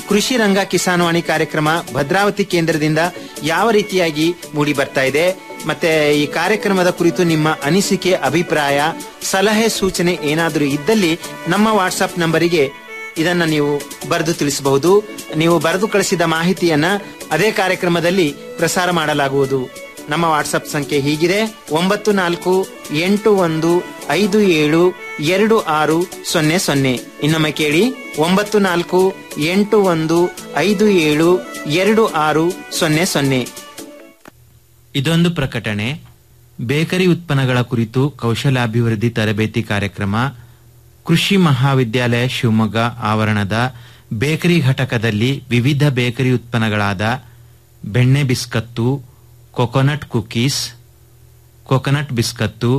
ಕೃಷಿ ರಂಗ ಕಿಸಾನ್ವಾಣಿ ಕಾರ್ಯಕ್ರಮ ಭದ್ರಾವತಿ ಕೇಂದ್ರದಿಂದ ಯಾವ ರೀತಿಯಾಗಿ ಮೂಡಿ ಬರ್ತಾ ಇದೆ ಮತ್ತೆ ಈ ಕಾರ್ಯಕ್ರಮದ ಕುರಿತು ನಿಮ್ಮ ಅನಿಸಿಕೆ ಅಭಿಪ್ರಾಯ ಸಲಹೆ ಸೂಚನೆ ಏನಾದರೂ ಇದ್ದಲ್ಲಿ ನಮ್ಮ ವಾಟ್ಸ್ಆಪ್ ನಂಬರಿಗೆ ಇದನ್ನ ನೀವು ಬರೆದು ತಿಳಿಸಬಹುದು ನೀವು ಬರೆದು ಕಳಿಸಿದ ಮಾಹಿತಿಯನ್ನ ಅದೇ ಕಾರ್ಯಕ್ರಮದಲ್ಲಿ ಪ್ರಸಾರ ಮಾಡಲಾಗುವುದು ನಮ್ಮ ವಾಟ್ಸಪ್ ಸಂಖ್ಯೆ ಹೀಗಿದೆ ಒಂಬತ್ತು ನಾಲ್ಕು ಎಂಟು ಒಂದು ಐದು ಏಳು ಎರಡು ಆರು ಸೊನ್ನೆ ಸೊನ್ನೆ ಇನ್ನೊಮ್ಮೆ ಕೇಳಿ ಒಂಬತ್ತು ನಾಲ್ಕು ಎಂಟು ಒಂದು ಐದು ಏಳು ಎರಡು ಆರು ಸೊನ್ನೆ ಸೊನ್ನೆ ಇದೊಂದು ಪ್ರಕಟಣೆ ಬೇಕರಿ ಉತ್ಪನ್ನಗಳ ಕುರಿತು ಕೌಶಲಾಭಿವೃದ್ಧಿ ತರಬೇತಿ ಕಾರ್ಯಕ್ರಮ ಕೃಷಿ ಮಹಾವಿದ್ಯಾಲಯ ಶಿವಮೊಗ್ಗ ಆವರಣದ ಬೇಕರಿ ಘಟಕದಲ್ಲಿ ವಿವಿಧ ಬೇಕರಿ ಉತ್ಪನ್ನಗಳಾದ ಬೆಣ್ಣೆ ಬಿಸ್ಕತ್ತು ಕೊಕೊನಟ್ ಕುಕೀಸ್ ಕೊಕೊನಟ್ ಬಿಸ್ಕತ್ತು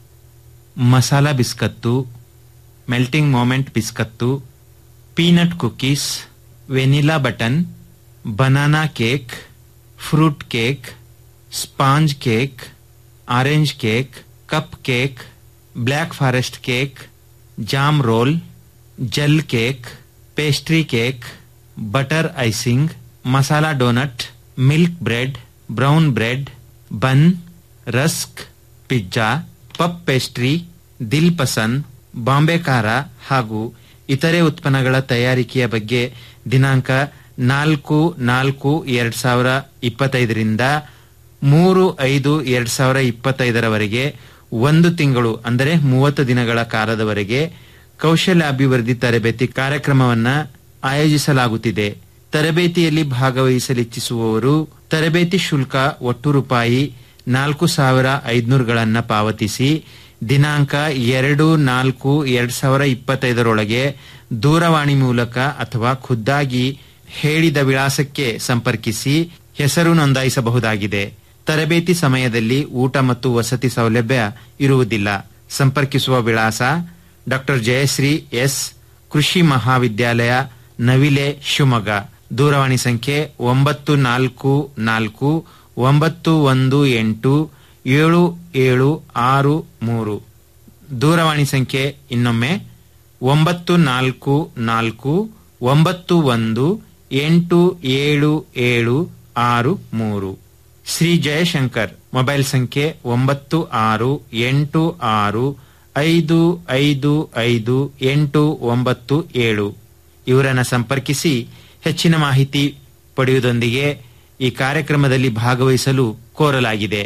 ಮಸಾಲಾ ಬಿಸ್ಕತ್ತು ಮೆಲ್ಟಿಂಗ್ ಮೊಮೆಂಟ್ ಬಿಸ್ಕತ್ತು peanut cookies vanilla button banana cake fruit cake sponge cake orange cake cup cake black forest cake jam roll gel cake pastry cake butter icing masala donut milk bread brown bread bun rusk pizza puff pastry Dil Pasand Bombay ಖಾರ ಹಾಗೂ ಇತರೆ ಉತ್ಪನ್ನಗಳ ತಯಾರಿಕೆಯ ಬಗ್ಗೆ ದಿನಾಂಕ ನಾಲ್ಕು ನಾಲ್ಕು ಎರಡ್ ಸಾವಿರ ಇಪ್ಪತ್ತೈದರಿಂದ ಮೂರು ಐದು ಎರಡ್ ಸಾವಿರ ಇಪ್ಪತ್ತೈದರವರೆಗೆ ಒಂದು ತಿಂಗಳು ಅಂದರೆ ಮೂವತ್ತು ದಿನಗಳ ಕಾಲದವರೆಗೆ ಕೌಶಲ್ಯಾಭಿವೃದ್ಧಿ ತರಬೇತಿ ಕಾರ್ಯಕ್ರಮವನ್ನ ಆಯೋಜಿಸಲಾಗುತ್ತಿದೆ ತರಬೇತಿಯಲ್ಲಿ ಭಾಗವಹಿಸಲಿಚ್ಛಿಸುವವರು ತರಬೇತಿ ಶುಲ್ಕ ಒಟ್ಟು ರೂಪಾಯಿ ನಾಲ್ಕು ಸಾವಿರ ಐದುನೂರುಗಳನ್ನ ಪಾವತಿಸಿ ದಿನಾಂಕ ಎರಡು ನಾಲ್ಕು ಎರಡ್ ಸಾವಿರ ಇಪ್ಪತ್ತೈದರೊಳಗೆ ದೂರವಾಣಿ ಮೂಲಕ ಅಥವಾ ಖುದ್ದಾಗಿ ಹೇಳಿದ ವಿಳಾಸಕ್ಕೆ ಸಂಪರ್ಕಿಸಿ ಹೆಸರು ನೋಂದಾಯಿಸಬಹುದಾಗಿದೆ ತರಬೇತಿ ಸಮಯದಲ್ಲಿ ಊಟ ಮತ್ತು ವಸತಿ ಸೌಲಭ್ಯ ಇರುವುದಿಲ್ಲ ಸಂಪರ್ಕಿಸುವ ವಿಳಾಸ ಡಾಕ್ಟರ್ ಜಯಶ್ರೀ ಎಸ್ ಕೃಷಿ ಮಹಾವಿದ್ಯಾಲಯ ನವಿಲೆ ಶಿವಮೊಗ್ಗ ದೂರವಾಣಿ ಸಂಖ್ಯೆ ಒಂಬತ್ತು ನಾಲ್ಕು ನಾಲ್ಕು ಒಂಬತ್ತು ಒಂದು ಎಂಟು ಏಳು ಏಳು ಆರು ಮೂರು ದೂರವಾಣಿ ಸಂಖ್ಯೆ ಇನ್ನೊಮ್ಮೆ ಒಂಬತ್ತು ನಾಲ್ಕು ನಾಲ್ಕು ಒಂಬತ್ತು ಒಂದು ಎಂಟು ಏಳು ಏಳು ಆರು ಮೂರು ಶ್ರೀ ಜಯಶಂಕರ್ ಮೊಬೈಲ್ ಸಂಖ್ಯೆ ಒಂಬತ್ತು ಆರು ಎಂಟು ಆರು ಐದು ಐದು ಐದು ಎಂಟು ಒಂಬತ್ತು ಏಳು ಇವರನ್ನ ಸಂಪರ್ಕಿಸಿ ಹೆಚ್ಚಿನ ಮಾಹಿತಿ ಪಡೆಯುವುದೊಂದಿಗೆ ಈ ಕಾರ್ಯಕ್ರಮದಲ್ಲಿ ಭಾಗವಹಿಸಲು ಕೋರಲಾಗಿದೆ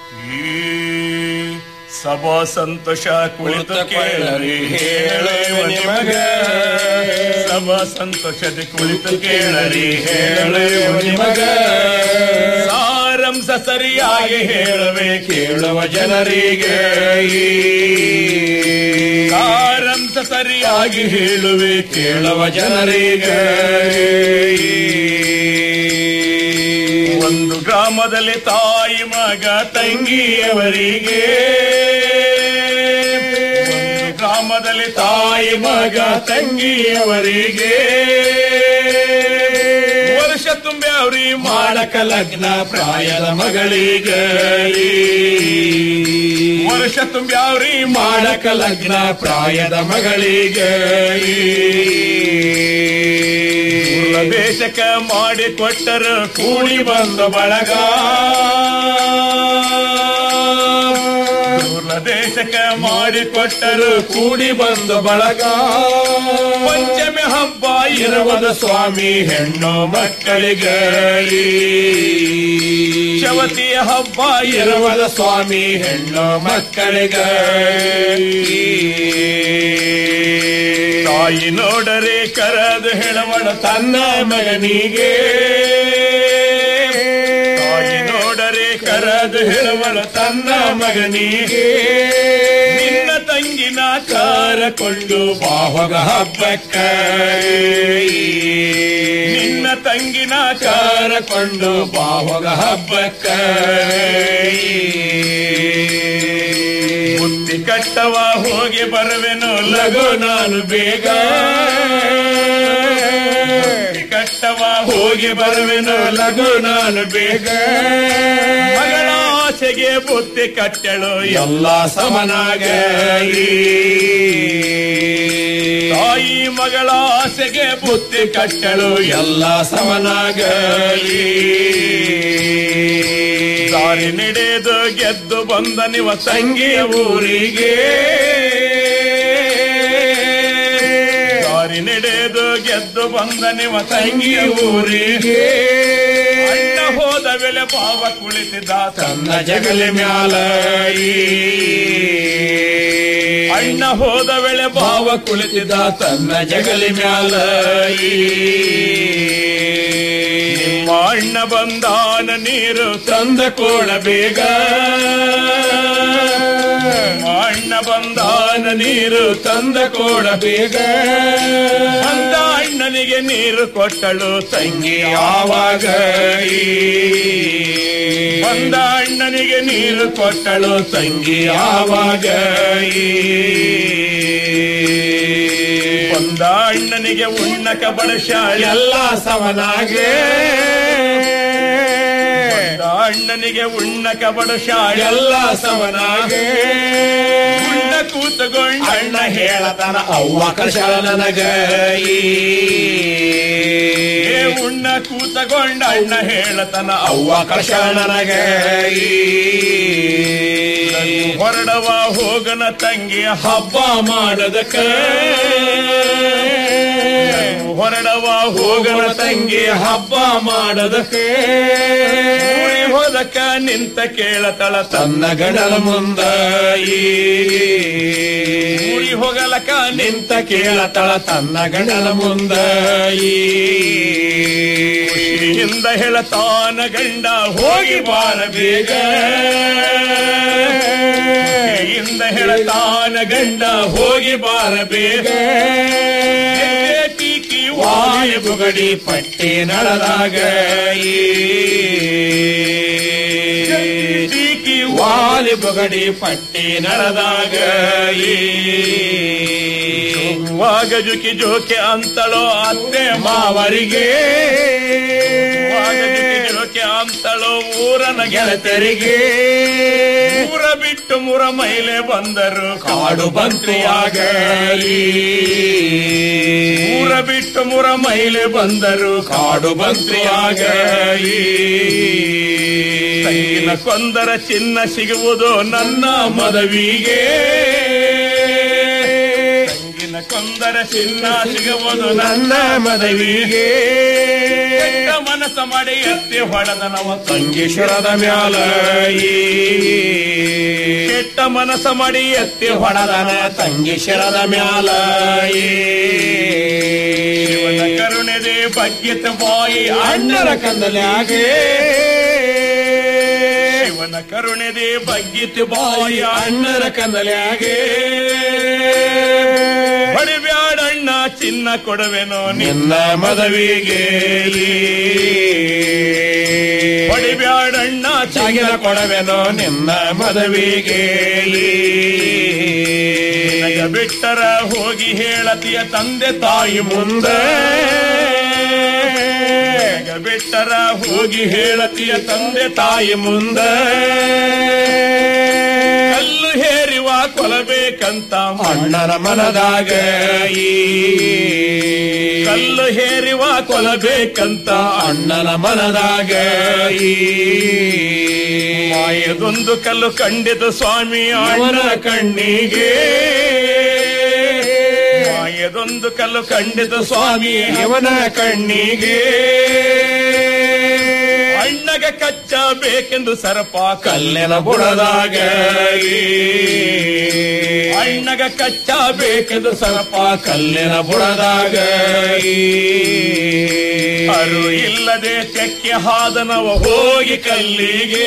ಸಭಾ ಸಂತೋಷ ಕುಳಿತು ಕೇಳರಿ ಹೇಳುವ ನಿಮಗ ಸಭಾ ಸಂತೋಷದ ಕುಳಿತು ಕೇಳರಿ ಹೇಳುವ ನಿಮಗ ಸಾರಂಸ ಸರಿಯಾಗಿ ಹೇಳುವೆ ಕೇಳುವ ಜನರಿಗೆ ಸಾರಂಸ ಸರಿಯಾಗಿ ಹೇಳುವೆ ಕೇಳುವ ಜನರಿಗೆ ಒಂದು ಗ್ರಾಮದಲ್ಲಿ ತಾಯಿ ಮಗ ತಂಗಿಯವರಿಗೆ ಒಂದು ಗ್ರಾಮದಲ್ಲಿ ತಾಯಿ ಮಗ ತಂಗಿಯವರಿಗೆ ವರ್ಷ ತುಂಬಿ ಅವ್ರಿ ಮಾಡಕ ಲಗ್ನ ಪ್ರಾಯದ ಮಗಳಿಗೆ ವರ್ಷ ತುಂಬಿ ಅವ್ರಿ ಮಾಡಕ ಲಗ್ನ ಪ್ರಾಯದ ಮಗಳಿಗೆ ದೇಶಕ ಮಾಡಿ ಕೊಟ್ಟರು ಕೂಡಿ ಬಂದ ಬಳಗ ದೂರ ದೇಶಕ ಮಾಡಿ ಕೊಟ್ಟರು ಕೂಡಿ ಬಂದ ಬಳಗ ಪಂಚಮಿ ಹಬ್ಬ ಇರುವುದು ಸ್ವಾಮಿ ಹೆಣ್ಣು ಮಕ್ಕಳಿಗೆ ಶವತಿಯ ಹಬ್ಬ ಇರುವುದು ಸ್ವಾಮಿ ಹೆಣ್ಣು ಮಕ್ಕಳಿಗೆ ತಾಯಿ ನೋಡರೆ ಕರದು ಹೇಳವಳ ತನ್ನ ಮಗನಿಗೆ ತಾಯಿ ನೋಡರೆ ಕರದು ಹೇಳವಳ ತನ್ನ ಮಗನಿಗೆ ನಿನ್ನ ತಂಗಿನ ಕಾರಕೊಂಡು ಬಾಹಗ ಹಬ್ಬಕ್ಕ ನಿನ್ನ ತಂಗಿನ ಕಾರಕೊಂಡು ಬಾಹಗ ಹಬ್ಬಕ್ಕ ಬುದ್ಧಿ ಕಟ್ಟವ ಹೋಗಿ ಬರುವೆನು ಲಗು ನಾನು ಬೇಗ ಬುದ್ಧಿ ಕಟ್ಟವ ಹೋಗಿ ಬರುವೆನು ಲಗು ನಾನು ಬೇಗ ಮಗಳ ಆಸೆಗೆ ಬುದ್ಧಿ ಕಟ್ಟಳು ಎಲ್ಲ ಸಮನಾಗ ತಾಯಿ ಮಗಳ ಆಸೆಗೆ ಬುತ್ತಿ ಕಟ್ಟಲು ಎಲ್ಲ ಸಮನಾಗಲಿ ದಾರಿ ನಡೆದು ಗೆದ್ದು ಬಂದ ನಿವ ತಂಗಿಯ ಊರಿಗೆ ದಾರಿ ನಡೆದು ಗೆದ್ದು ಬಂದ ನಿವ ತಂಗಿಯ ಊರಿಗೆ ಅಣ್ಣ ಹೋದ ವೇಳೆ ಭಾವ ಕುಳಿತಿದ್ದ ತನ್ನ ಜಗಲಿ ಮ್ಯಾಲ ಅಣ್ಣ ಹೋದ ವೇಳೆ ಭಾವ ಕುಳಿತಿದ್ದ ತನ್ನ ಜಗಲಿ ಮ್ಯಾಲ ನಿಮ್ಮ ಅಣ್ಣ ಬಂದಾನ ನೀರು ತಂದ ಕೋಣ ಬೇಗ ನಿಮ್ಮ ಅಣ್ಣ ಬಂದಾನ ನೀರು ತಂದ ಕೋಣ ಬೇಗ ಬಂದ ಅಣ್ಣನಿಗೆ ನೀರು ಕೊಟ್ಟಳು ತಂಗಿ ಆವಾಗ ಬಂದ ಅಣ್ಣನಿಗೆ ನೀರು ಕೊಟ್ಟಳು ತಂಗಿ ಆವಾಗ ಬಂದ ಅಣ್ಣನಿಗೆ ಉಣ್ಣಕ ಬಳಸಾಳೆಲ್ಲ ಸಮನಾಗೆ ಬಂದ ಅಣ್ಣನಿಗೆ ಉಣ್ಣಕ ಬಡಶಾಳೆಲ್ಲ ಸಮನಾಗೆ ಉಣ್ಣ ಕೂತುಕೊಂಡ ಅಣ್ಣ ಹೇಳತನ ಅವ್ವ ಕಷಾಳ ನನಗ ಏ ಉಣ್ಣ ಕೂತಕೊಂಡ ಅಣ್ಣ ಹೇಳತನ ಅವ್ವ ಕಷಾಳ ನನಗ ಹೊರಡವ ಹೋಗನ ತಂಗಿ ಹಬ್ಬ ಮಾಡದಕ್ಕ ಹೊರಡವ ಹೋಗನ ತಂಗಿ ಹಬ್ಬ ಮಾಡದಕ್ಕೆ ಊರಿ ಹೋದಕ್ಕ ನಿಂತ ಕೇಳತಳ ತನ್ನ ಗಡಲ ಮುಂದ ಊರಿ ಹೋಗಲಕ ನಿಂತ ಕೇಳತಳ ತನ್ನ ಗಡಲ ಮುಂದ ಹಿಂದ ಹೇಳತಾನ ಗಂಡ ಹೋಗಿ ಬಾರ ಬೇಗ ಹಿಂದ ಹೇಳತಾನ ಗಂಡ ಹೋಗಿ ಬಾರ ಬೇಗ ಟೀಕಿ ವಾಯ ಬುಗಡಿ ಪಟ್ಟಿ ನಳದಾಗ ಟೀಕಿ ವಾಲಿ ಬುಗಡಿ ಪಟ್ಟಿ ನಳದಾಗ ವಾಗಜುಕಿ ಜೋಕೆ ಅಂತಳೋ ಅತ್ತೆ ಮಾವರಿಗೆ ವಾಗಜುಕಿ ಜೋಕೆ ಅಂತಳೋ ಊರನ ಗೆಳತರಿಗೆ ಊರ ಬಿಟ್ಟು ಮುರ ಮೈಲೆ ಬಂದರು ಕಾಡು ಬಂತ್ರಿಯಾಗ ಊರ ಬಿಟ್ಟು ಮುರ ಮೈಲೆ ಬಂದರು ಕಾಡು ಬಂತ್ರಿಯಾಗ ತಂಗಿನ ಕೊಂದರ ಚಿನ್ನ ಸಿಗುವುದು ನನ್ನ ಮದವಿಗೆ ತಂಗಿನ ಕೊಂದರ ಚಿನ್ನ ಸಿಗುವುದು ನನ್ನ ಮದವಿಗೆ ಕೆಟ್ಟ ಮನಸ್ಸ ಮಾಡಿ ಎತ್ತಿ ಹೊಡೆದ ನವ ತಂಗೇಶ್ವರದ ಮ್ಯಾಲ ಕೆಟ್ಟ ಮನಸ್ಸ ಮಾಡಿ ಎತ್ತಿ ಹೊಡೆದನ ತಂಗೇಶ್ವರದ ಮ್ಯಾಲ ಶಿವನ ಕರುಣೆದೆ ಬಗ್ಗಿತ ಬಾಯಿ ಅಣ್ಣರ ಕಂದಲಾಗೆ ಶಿವನ ಕರುಣೆದೆ ಬಗ್ಗಿತ ಬಾಯಿ ಅಣ್ಣರ ಕಂದಲಾಗೆ ಹೊಡಿಬ್ಯಾಡಣ್ಣ ಚಿನ್ನ ಕೊಡುವೆನೋ ನಿನ್ನ ಮದವಿಗೆ ಹೊಡಿಬ್ಯಾಡಣ್ಣ ಚಿನ್ನ ಕೊಡುವೆನೋ ನಿನ್ನ ಮದವಿಗೆ ನಿನಗ ಬಿಟ್ಟರ ಹೋಗಿ ಹೇಳತಿಯ ತಂದೆ ತಾಯಿ ಮುಂದೆ ನಿನಗ ಬಿಟ್ಟರ ಹೋಗಿ ಹೇಳತಿಯ ತಂದೆ ತಾಯಿ ಮುಂದೆ ಕಲ್ಲು ಹೇರಿವ ಕೊಲಬೇಕಂತ ಅಣ್ಣನ ಮನದಾಗ ಕಲ್ಲು ಹೇರಿವ ಕೊಲಬೇಕಂತ ಅಣ್ಣನ ಮನದಾಗ ಮಾಯದೊಂದು ಕಲ್ಲು ಕಂಡಿತು ಸ್ವಾಮಿ ಅಣ್ಣನ ಕಣ್ಣಿಗೆ ಮಾಯದೊಂದು ಕಲ್ಲು ಕಂಡಿತು ಸ್ವಾಮಿ ಇವನ ಕಣ್ಣಿಗೆ ಅಣ್ಣಗ ಕಚ್ಚಬೇಕೆಂದು ಸರಪ ಕಲ್ಲಿನ ಬುಡದಾಗ ಅಣ್ಣಗ ಕಚ್ಚಬೇಕೆಂದು ಸರಪ ಕಲ್ಲಿನ ಬುಡದಾಗ ಅರು ಇಲ್ಲದೆ ತೆಕ್ಕೆ ಹಾದನವ ಹೋಗಿ ಕಲ್ಲಿಗೆ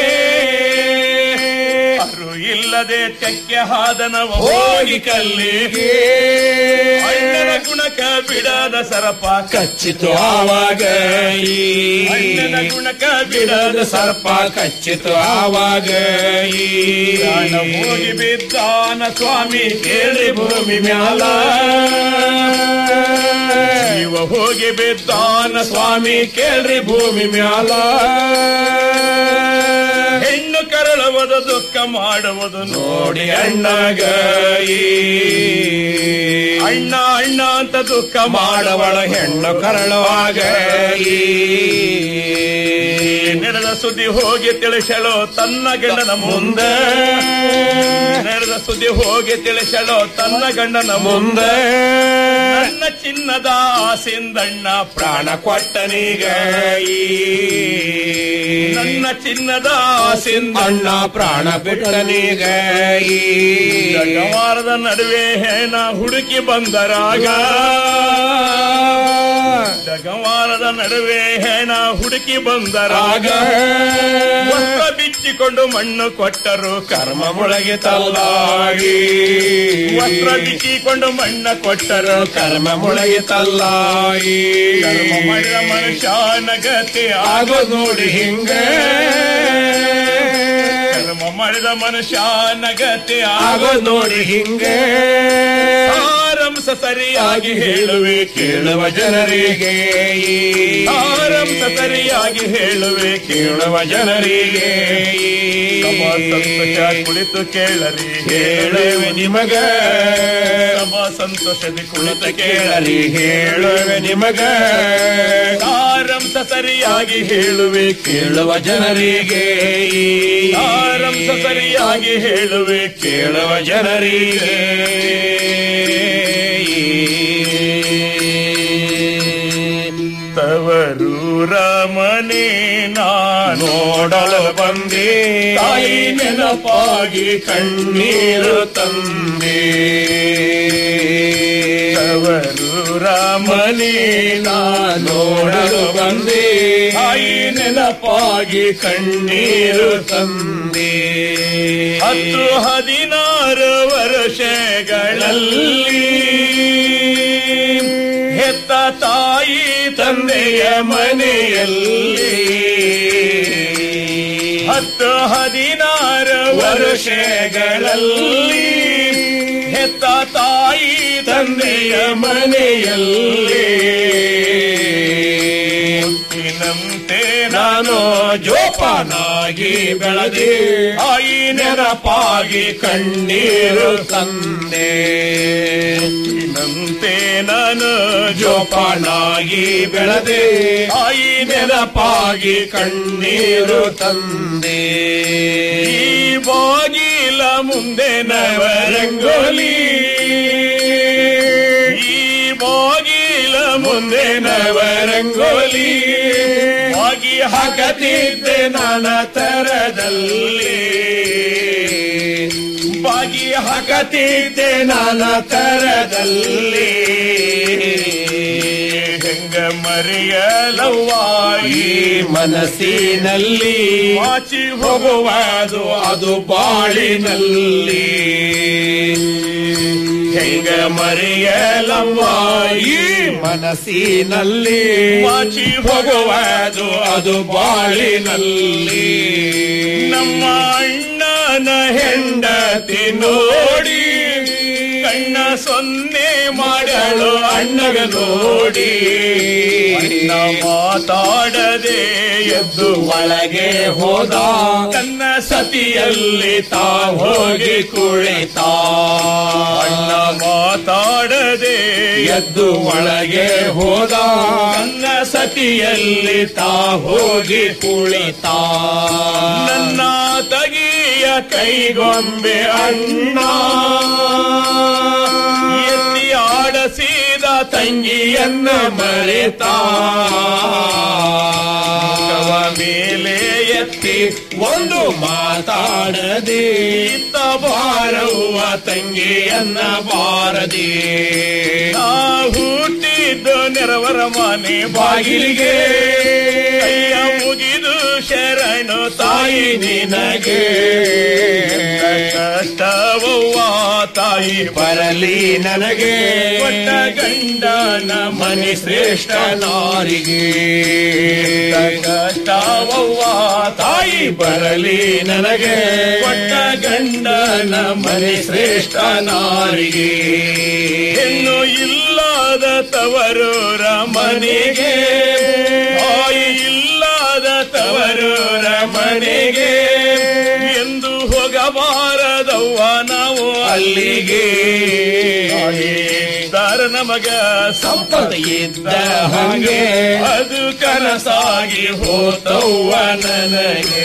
ಅರು ಇಲ್ಲದೆ ತೆಕ್ಕೆ ಹಾದನವ ಹೋಗಿ ಕಲ್ಲಿಗೆ ಅಣ್ಣನ ಗುಣಕ ಬಿಡದ ಸರಪ ಕಚ್ಚಿತು ಆವಾಗ ಅಣ್ಣನ ಗುಣಕ ಬಿಡದ ಸರ್ಪ ಕಚ್ಚಿತು ಆವಾಗ ಪ್ರಾಣ ಹೋಗಿ ಬಿದ್ದಾನ ಸ್ವಾಮಿ ಕೇಳಿ ಭೂಮಿ ಮ್ಯಾಲ ಜೀವ ಹೋಗಿ ಬಿದ್ದಾನ ಸ್ವಾಮಿ ಕೇಳ್ರಿ ಭೂಮಿ ಮ್ಯಾಲ ಹೆಣ್ಣು ಕರಳುವುದು ದುಃಖ ಮಾಡುವುದು ನೋಡಿ ಅಣ್ಣಗ ಅಣ್ಣ ಅಣ್ಣ ಅಂತ ದುಃಖ ಮಾಡವಳ ಹೆಣ್ಣು ಕರಳುವಾಗ ನಡೆದ ಸುದ್ದಿ ಹೋಗಿ ತಿಳಿಸಲು ತನ್ನ ಗಂಡನ ಮುಂದೆ ನಡೆದ ಸುದ್ದಿ ಹೋಗಿ ತಿಳಿಸಲು ತನ್ನ ಗಂಡನ ಮುಂದೆ ನನ್ನ ಚಿನ್ನದ ಸಿಂದಣ್ಣ ಪ್ರಾಣ ಕೊಟ್ಟನೀಗ ನನ್ನ ಚಿನ್ನದ ಸಿಂದಣ್ಣ ಪ್ರಾಣ ಬಿಟ್ಟನೀಗ ಜಗವಾರದ ನಡುವೆ ಹೆಣ ಹುಡುಕಿ ಬಂದರಾಗ ಜಗವಾರದ ನಡುವೆ ಹೆಣ ಹುಡುಕಿ ಬಂದರಾಗ ವಸ್ತ್ರ ಬಿಚ್ಚಿಕೊಂಡು ಮಣ್ಣು ಕೊಟ್ಟರು ಕರ್ಮ ಮುಳಗೆ ತಲ್ಲಾಗಿ ವಸ್ತ್ರ ಬಿಚ್ಚಿಕೊಂಡು ಮಣ್ಣ ಕೊಟ್ಟರು ಕರ್ಮ ಮುಳಗೆ ತಲ್ಲಾಗಿ ಕರ್ಮ ಮಾಡಿದ ಮನುಷ್ಯ ನಗತಿ ಆಗೋ ನೋಡಿ ಹಿಂಗ ಕರ್ಮ ಮಾಡಿದ ಮನುಷ್ಯ ನಗತಿ ಆಗೋ ನೋಡಿ ಹಿಂಗೆ ಸಾರಾಂಶ ಸರಿಯಾಗಿ ಹೇಳುವೆ ಕೇಳುವ ಜನರಿಗೆ ಸಾರಾಂಶ ಸರಿಯಾಗಿ ಹೇಳುವೆ ಕೇಳುವ ಜನರಿಗೆ ಸಭಾ ಸಂತೋಷ ಕುಳಿತು ಕೇಳರಿ ಹೇಳುವೆ ನಿಮಗ ಸಭಾ ಸಂತೋಷದ ಕುಳಿತು ಕೇಳರಿ ಹೇಳುವೆ ನಿಮಗ ಸಾರಾಂಶ ಸರಿಯಾಗಿ ಹೇಳುವೆ ಕೇಳುವ ಜನರಿಗೆ ಸಾರಾಂಶ ಸರಿಯಾಗಿ ಹೇಳುವೆ ಕೇಳುವ ಜನರಿಗೆ ತವರೂರ ಮನೆ ನೋಡಲು ಬಂದೆ ತಾಯಿ ನೆನಪಾಗಿ ಕಣ್ಣೀರು ತಂದೆ ತವರೂರ ಮನೆ ನೋಡಲು ಬಂದೆ ತಾಯಿ ನೆನಪಾಗಿ ಕಣ್ಣೀರು ತಂದೆ ಹತ್ತು ಹದಿನಾರು ವರ್ಷಗಳಲ್ಲಿ ಹೆತ್ತ ತಾಯಿ ತಂದೆಯ ಮನೆಯಲ್ಲಿ ಹತ್ತು ಹದಿನಾರು ವರ್ಷಗಳಲ್ಲಿ ಹೆತ್ತ ತಾಯಿ ತಂದೆಯ ಮನೆಯಲ್ಲಿ ಹುಟ್ಟಿನಂತೆ ನಾನು ಜೋಪಾನಾಗಿ ಬೆಳೆದೆ ತಾಯಿ ನೆನಪಾಗಿ ಕಣ್ಣೀರು ತಂದೆ ಹುಟ್ಟಿನಂತೆ ನಾನು ಜೋಪಾನಾಗಿ ಬೆಳೆದೆ ತಾಯಿ ನೆನಪಾಗಿ ಕಣ್ಣೀರು ತಂದೆ ಈ ಬಾಗಿಲ ಮುಂದೆ ನವರಂಗೋಲಿ ಈ ಬಾಗಿಲ ಮುಂದೆ ನವರಂಗೋಲಿ ಬಾಗಿ ಹಾಕತಿದ್ದೆ ನನ್ನ ತರದಲ್ಲಿ ಬಾಗಿ ಹಾಕತಿದ್ದೆ ನನ್ನ ತರದಲ್ಲಿ ಹೆಂಗ ಮರೆಯಲವ್ವಾಯಿ ಮನಸ್ಸಿನಲ್ಲಿ ಮಾಚಿ ಹೋಗುವುದು ಅದು ಬಾಳಿನಲ್ಲಿ ಹೆಂಗ ಮರೆಯಲವ್ವಾಯಿ ಮನಸ್ಸಿನಲ್ಲಿ ಮಾಚಿ ಹೋಗುವುದು ಅದು ಬಾಳಿನಲ್ಲಿ ನಮ್ಮ ಅಣ್ಣನ ಹೆಂಡತಿ ನೋಡಿ ಕಣ್ಣ ಸೊನ್ನೆ ಮಾಡಲು ಅಣ್ಣಗ ನೋಡಿ ಅಣ್ಣ ಮಾತಾಡದೆ ಎದ್ದು ಒಳಗೆ ಹೋದ ತನ್ನ ಸತಿಯಲ್ಲಿ ತಾ ಹೋಗಿ ಕುಳಿತ ಅಣ್ಣ ಮಾತಾಡದೆ ಎದ್ದು ಒಳಗೆ ಹೋದ ತನ್ನ ಸತಿಯಲ್ಲಿ ತಾ ಹೋಗಿ ಕುಳಿತ ನನ್ನ ತಗಿಯ ಕೈಗೊಂಬೆ ಅಣ್ಣ ಎತ್ತಿ ಆಡಸಿದ ತಂಗಿಯನ್ನ ಮರೆತ ಕವ ಮೇಲೆ ಎತ್ತಿ ಒಂದು ಮಾತಾಡದೆ ಇತ್ತ ಬಾರವ್ವ ತಂಗಿಯನ್ನ ಬಾರದೆ ನಾ ಹುಟ್ಟಿದ್ದು ನೆರವರ ಮನೆ ಬಾಗಿಲಿಗೆ ಕೈಯ ಮುಗಿದು ಶರಣು ತಾಯಿ ನಿನಗೆ ಕಷ್ಟವವ್ವ ತಾಯಿ ಬರಲಿ ನನಗೆ ಕೊಟ್ಟ ಗಂಡನ ಮನೆ ಶ್ರೇಷ್ಠ ನಾರಿಗೆ ಕಷ್ಟವವ್ವ ತಾಯಿ ಬರಲಿ ನನಗೆ ಕೊಟ್ಟ ಗಂಡನ ಮನೆ ಶ್ರೇಷ್ಠ ನಾರಿಗೆ ಹೆಣ್ಣು ಇಲ್ಲದ ತವರೂರ ಮನೆಗೆ ತಾಯಿ ಇಲ್ಲದ ತವರೂರ ಮನೆಗೆ ಎಂದು ಹೋಗಬಾರದವ್ವ ನಾವು ಅಲ್ಲಿಗೆ ಕೊಟ್ಟರ ನಮಗ ಸಂಪದ ಇದ್ದ ಹಂಗೆ ಅದು ಕನಸಾಗಿ ಹೋತವ್ವ ನನಗೆ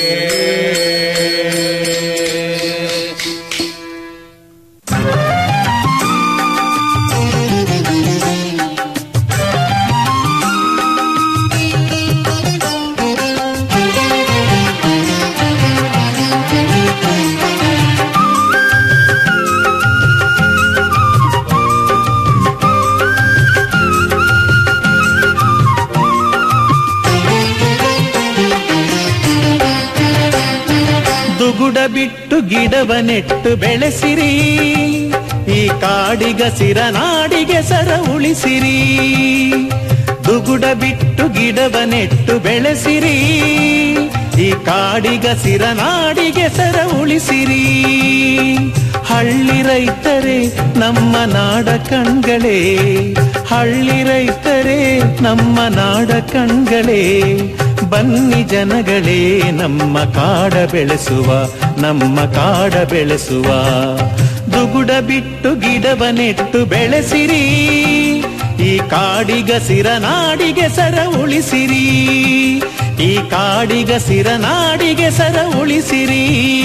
ದುಗುಡ ಬಿಟ್ಟು ಗಿಡವ ನೆಟ್ಟು ಬೆಳೆಸಿರಿ ಈ ಕಾಡಿಗಸಿರ ನಾಡಿಗೆ ಸರ ಉಳಿಸಿರಿ ದುಗುಡ ಬಿಟ್ಟು ಗಿಡವ ನೆಟ್ಟು ಬೆಳೆಸಿರಿ ಈ ಕಾಡಿಗಸಿರ ನಾಡಿಗೆ ಸರ ಉಳಿಸಿರಿ ಹಳ್ಳಿ ರೈತರೇ ನಮ್ಮ ನಾಡ ಕಣ್ಗಳೇ ಹಳ್ಳಿ ರೈತರೇ ನಮ್ಮ ನಾಡ ಕಣ್ಗಳೇ ಬನ್ನಿ ಜನಗಳೇ ನಮ್ಮ ಕಾಡ ಬೆಳೆಸುವ ನಮ್ಮ ಕಾಡ ಬೆಳೆಸುವ ದುಗುಡ ಬಿಟ್ಟು ಗಿಡವ ನೆಟ್ಟು ಬೆಳೆಸಿರಿ ಈ ಕಾಡಿಗಸಿರ ನಾಡಿಗೆ ಸರ ಉಳಿಸಿರಿ ಈ ಕಾಡಿಗಸಿರ ನಾಡಿಗೆ ಸರ ಉಳಿಸಿರಿ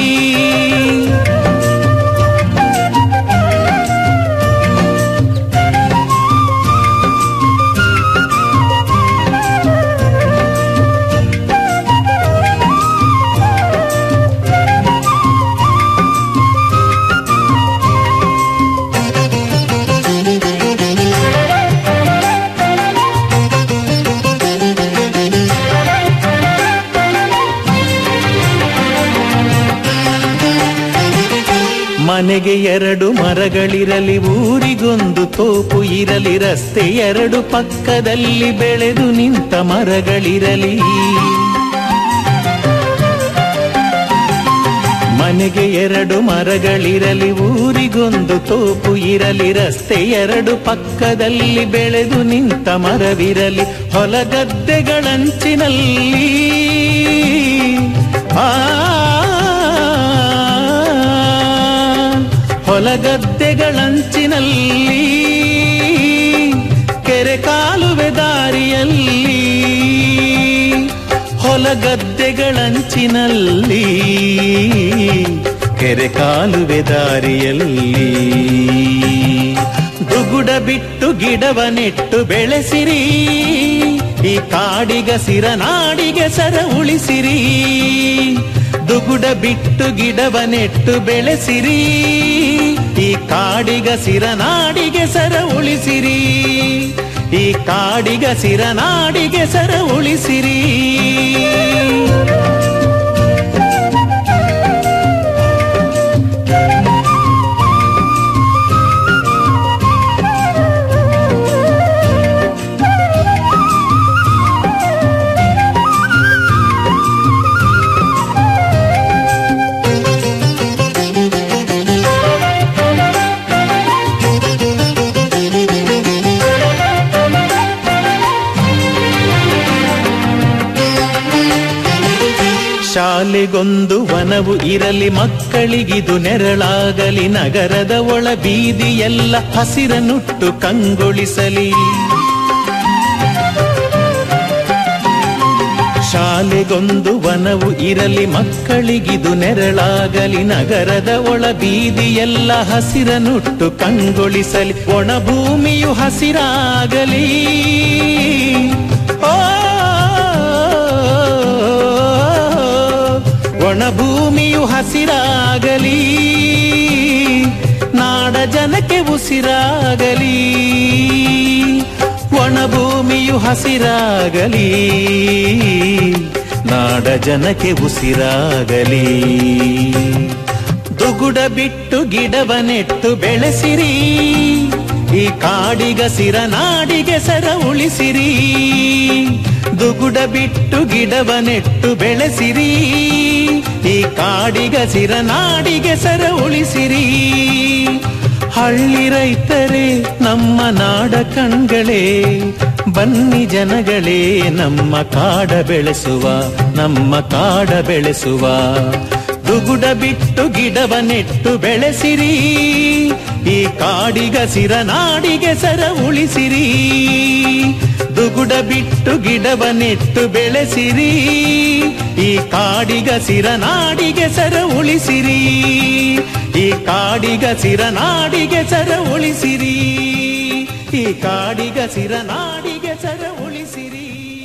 ಮನೆಗೆ ಎರಡು ಮರಗಳಿರಲಿ ಊರಿಗೊಂದು ತೋಪು ಇರಲಿ ರಸ್ತೆ ಎರಡು ಪಕ್ಕದಲ್ಲಿ ಬೆಳೆದು ನಿಂತ ಮರಗಳಿರಲಿ ಮನೆಗೆ ಎರಡು ಮರಗಳಿರಲಿ ಊರಿಗೊಂದು ತೋಪು ಇರಲಿ ರಸ್ತೆ ಎರಡು ಪಕ್ಕದಲ್ಲಿ ಬೆಳೆದು ನಿಂತ ಮರವಿರಲಿ ಹೊಲಗದ್ದೆಗಳಂಚಿನಲ್ಲಿ ಆ ಹೊಲಗದ್ದೆಗಳಂಚಿನಲ್ಲಿ ಕೆರೆ ಕಾಲುವೆ ದಾರಿಯಲ್ಲಿ ಹೊಲಗದ್ದೆಗಳಂಚಿನಲ್ಲಿ ಕೆರೆ ಕಾಲುವೆ ದಾರಿಯಲ್ಲಿ ದುಗುಡ ಬಿಟ್ಟು ಗಿಡವ ನೆಟ್ಟು ಬೆಳೆಸಿರಿ ಈ ಕಾಡಿಗಸಿರ ನಾಡಿಗೆ ಸರ ಉಳಿಸಿರಿ ದುಗುಡ ಬಿಟ್ಟು ಗಿಡವ ನೆಟ್ಟು ಬೆಳೆಸಿರಿ ಈ ಕಾಡಿಗಸಿರ ನಾಡಿಗೆ ಸರ ಉಳಿಸಿರಿ ಈ ಕಾಡಿಗಸಿರ ನಾಡಿಗೆ ಸರ ಉಳಿಸಿರಿ ಶಾಲೆಗೊಂದು ವನವು ಇರಲಿ ಮಕ್ಕಳಿಗಿದು ನೆರಳಾಗಲಿ ನಗರದ ಒಳ ಬೀದಿಯೆಲ್ಲ ಹಸಿರನುಟ್ಟು ಕಂಗೊಳಿಸಲಿ ಶಾಲೆಗೊಂದು ವನವು ಇರಲಿ ಮಕ್ಕಳಿಗಿದು ನೆರಳಾಗಲಿ ನಗರದ ಒಳ ಬೀದಿಯೆಲ್ಲ ಹಸಿರನುಟ್ಟು ಕಂಗೊಳಿಸಲಿ ಒಣ ಭೂಮಿಯು ಹಸಿರಾಗಲಿ ಓ ಒಣ ಭೂಮಿಯು ಹಸಿರಾಗಲಿ ನಾಡ ಜನಕ್ಕೆ ಉಸಿರಾಗಲಿ ಒಣ ಭೂಮಿಯು ಹಸಿರಾಗಲಿ ನಾಡ ಜನಕ್ಕೆ ಉಸಿರಾಗಲಿ ದುಗುಡ ಬಿಟ್ಟು ಗಿಡವ ನೆಟ್ಟು ಬೆಳೆಸಿರಿ ಈ ಕಾಡಿಗಸಿರ ನಾಡಿಗೆ ಸರ ಉಳಿಸಿರಿ ದುಗುಡ ಬಿಟ್ಟು ಗಿಡವ ನೆಟ್ಟು ಬೆಳೆಸಿರಿ ಈ ಕಾಡಿಗಸಿರ ನಾಡಿಗೆ ಸರ ಉಳಿಸಿರಿ ಹಳ್ಳಿ ರೈತರೇ ನಮ್ಮ ನಾಡ ಕಣ್ಗಳೇ ಬನ್ನಿ ಜನಗಳೇ ನಮ್ಮ ಕಾಡ ಬೆಳೆಸುವ ನಮ್ಮ ಕಾಡ ಬೆಳೆಸುವ ದುಗುಡ ಬಿಟ್ಟು ಗಿಡವ ನೆಟ್ಟು ಬೆಳೆಸಿರಿ ಈ ಕಾಡಿಗಸಿರ ನಾಡಿಗೆ ಸರ ಉಳಿಸಿರಿ ದುಗುಡ ಬಿಟ್ಟು ಗಿಡವ ನೆಟ್ಟು ಬೆಳೆಸಿರಿ ಈ ಕಾಡಿಗಸಿರ ನಾಡಿಗೆ ಸರ ಉಳಿಸಿರಿ ಈ ಕಾಡಿಗಸಿರ ನಾಡಿಗೆ ಸರ ಉಳಿಸಿರಿ ಈ ಕಾಡಿಗಸಿರ ನಾಡಿಗೆ ಸರ ಉಳಿಸಿರಿ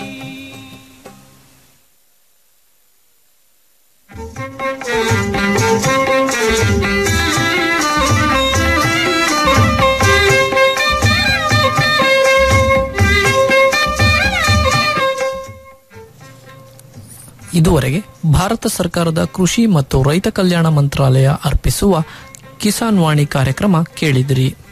ಇದುವರೆಗೆ ಭಾರತ ಸರ್ಕಾರದ ಕೃಷಿ ಮತ್ತು ರೈತ ಕಲ್ಯಾಣ ಮಂತ್ರಾಲಯ ಅರ್ಪಿಸುವ ಕಿಸಾನ್ ವಾಣಿ ಕಾರ್ಯಕ್ರಮ ಕೇಳಿದಿರಿ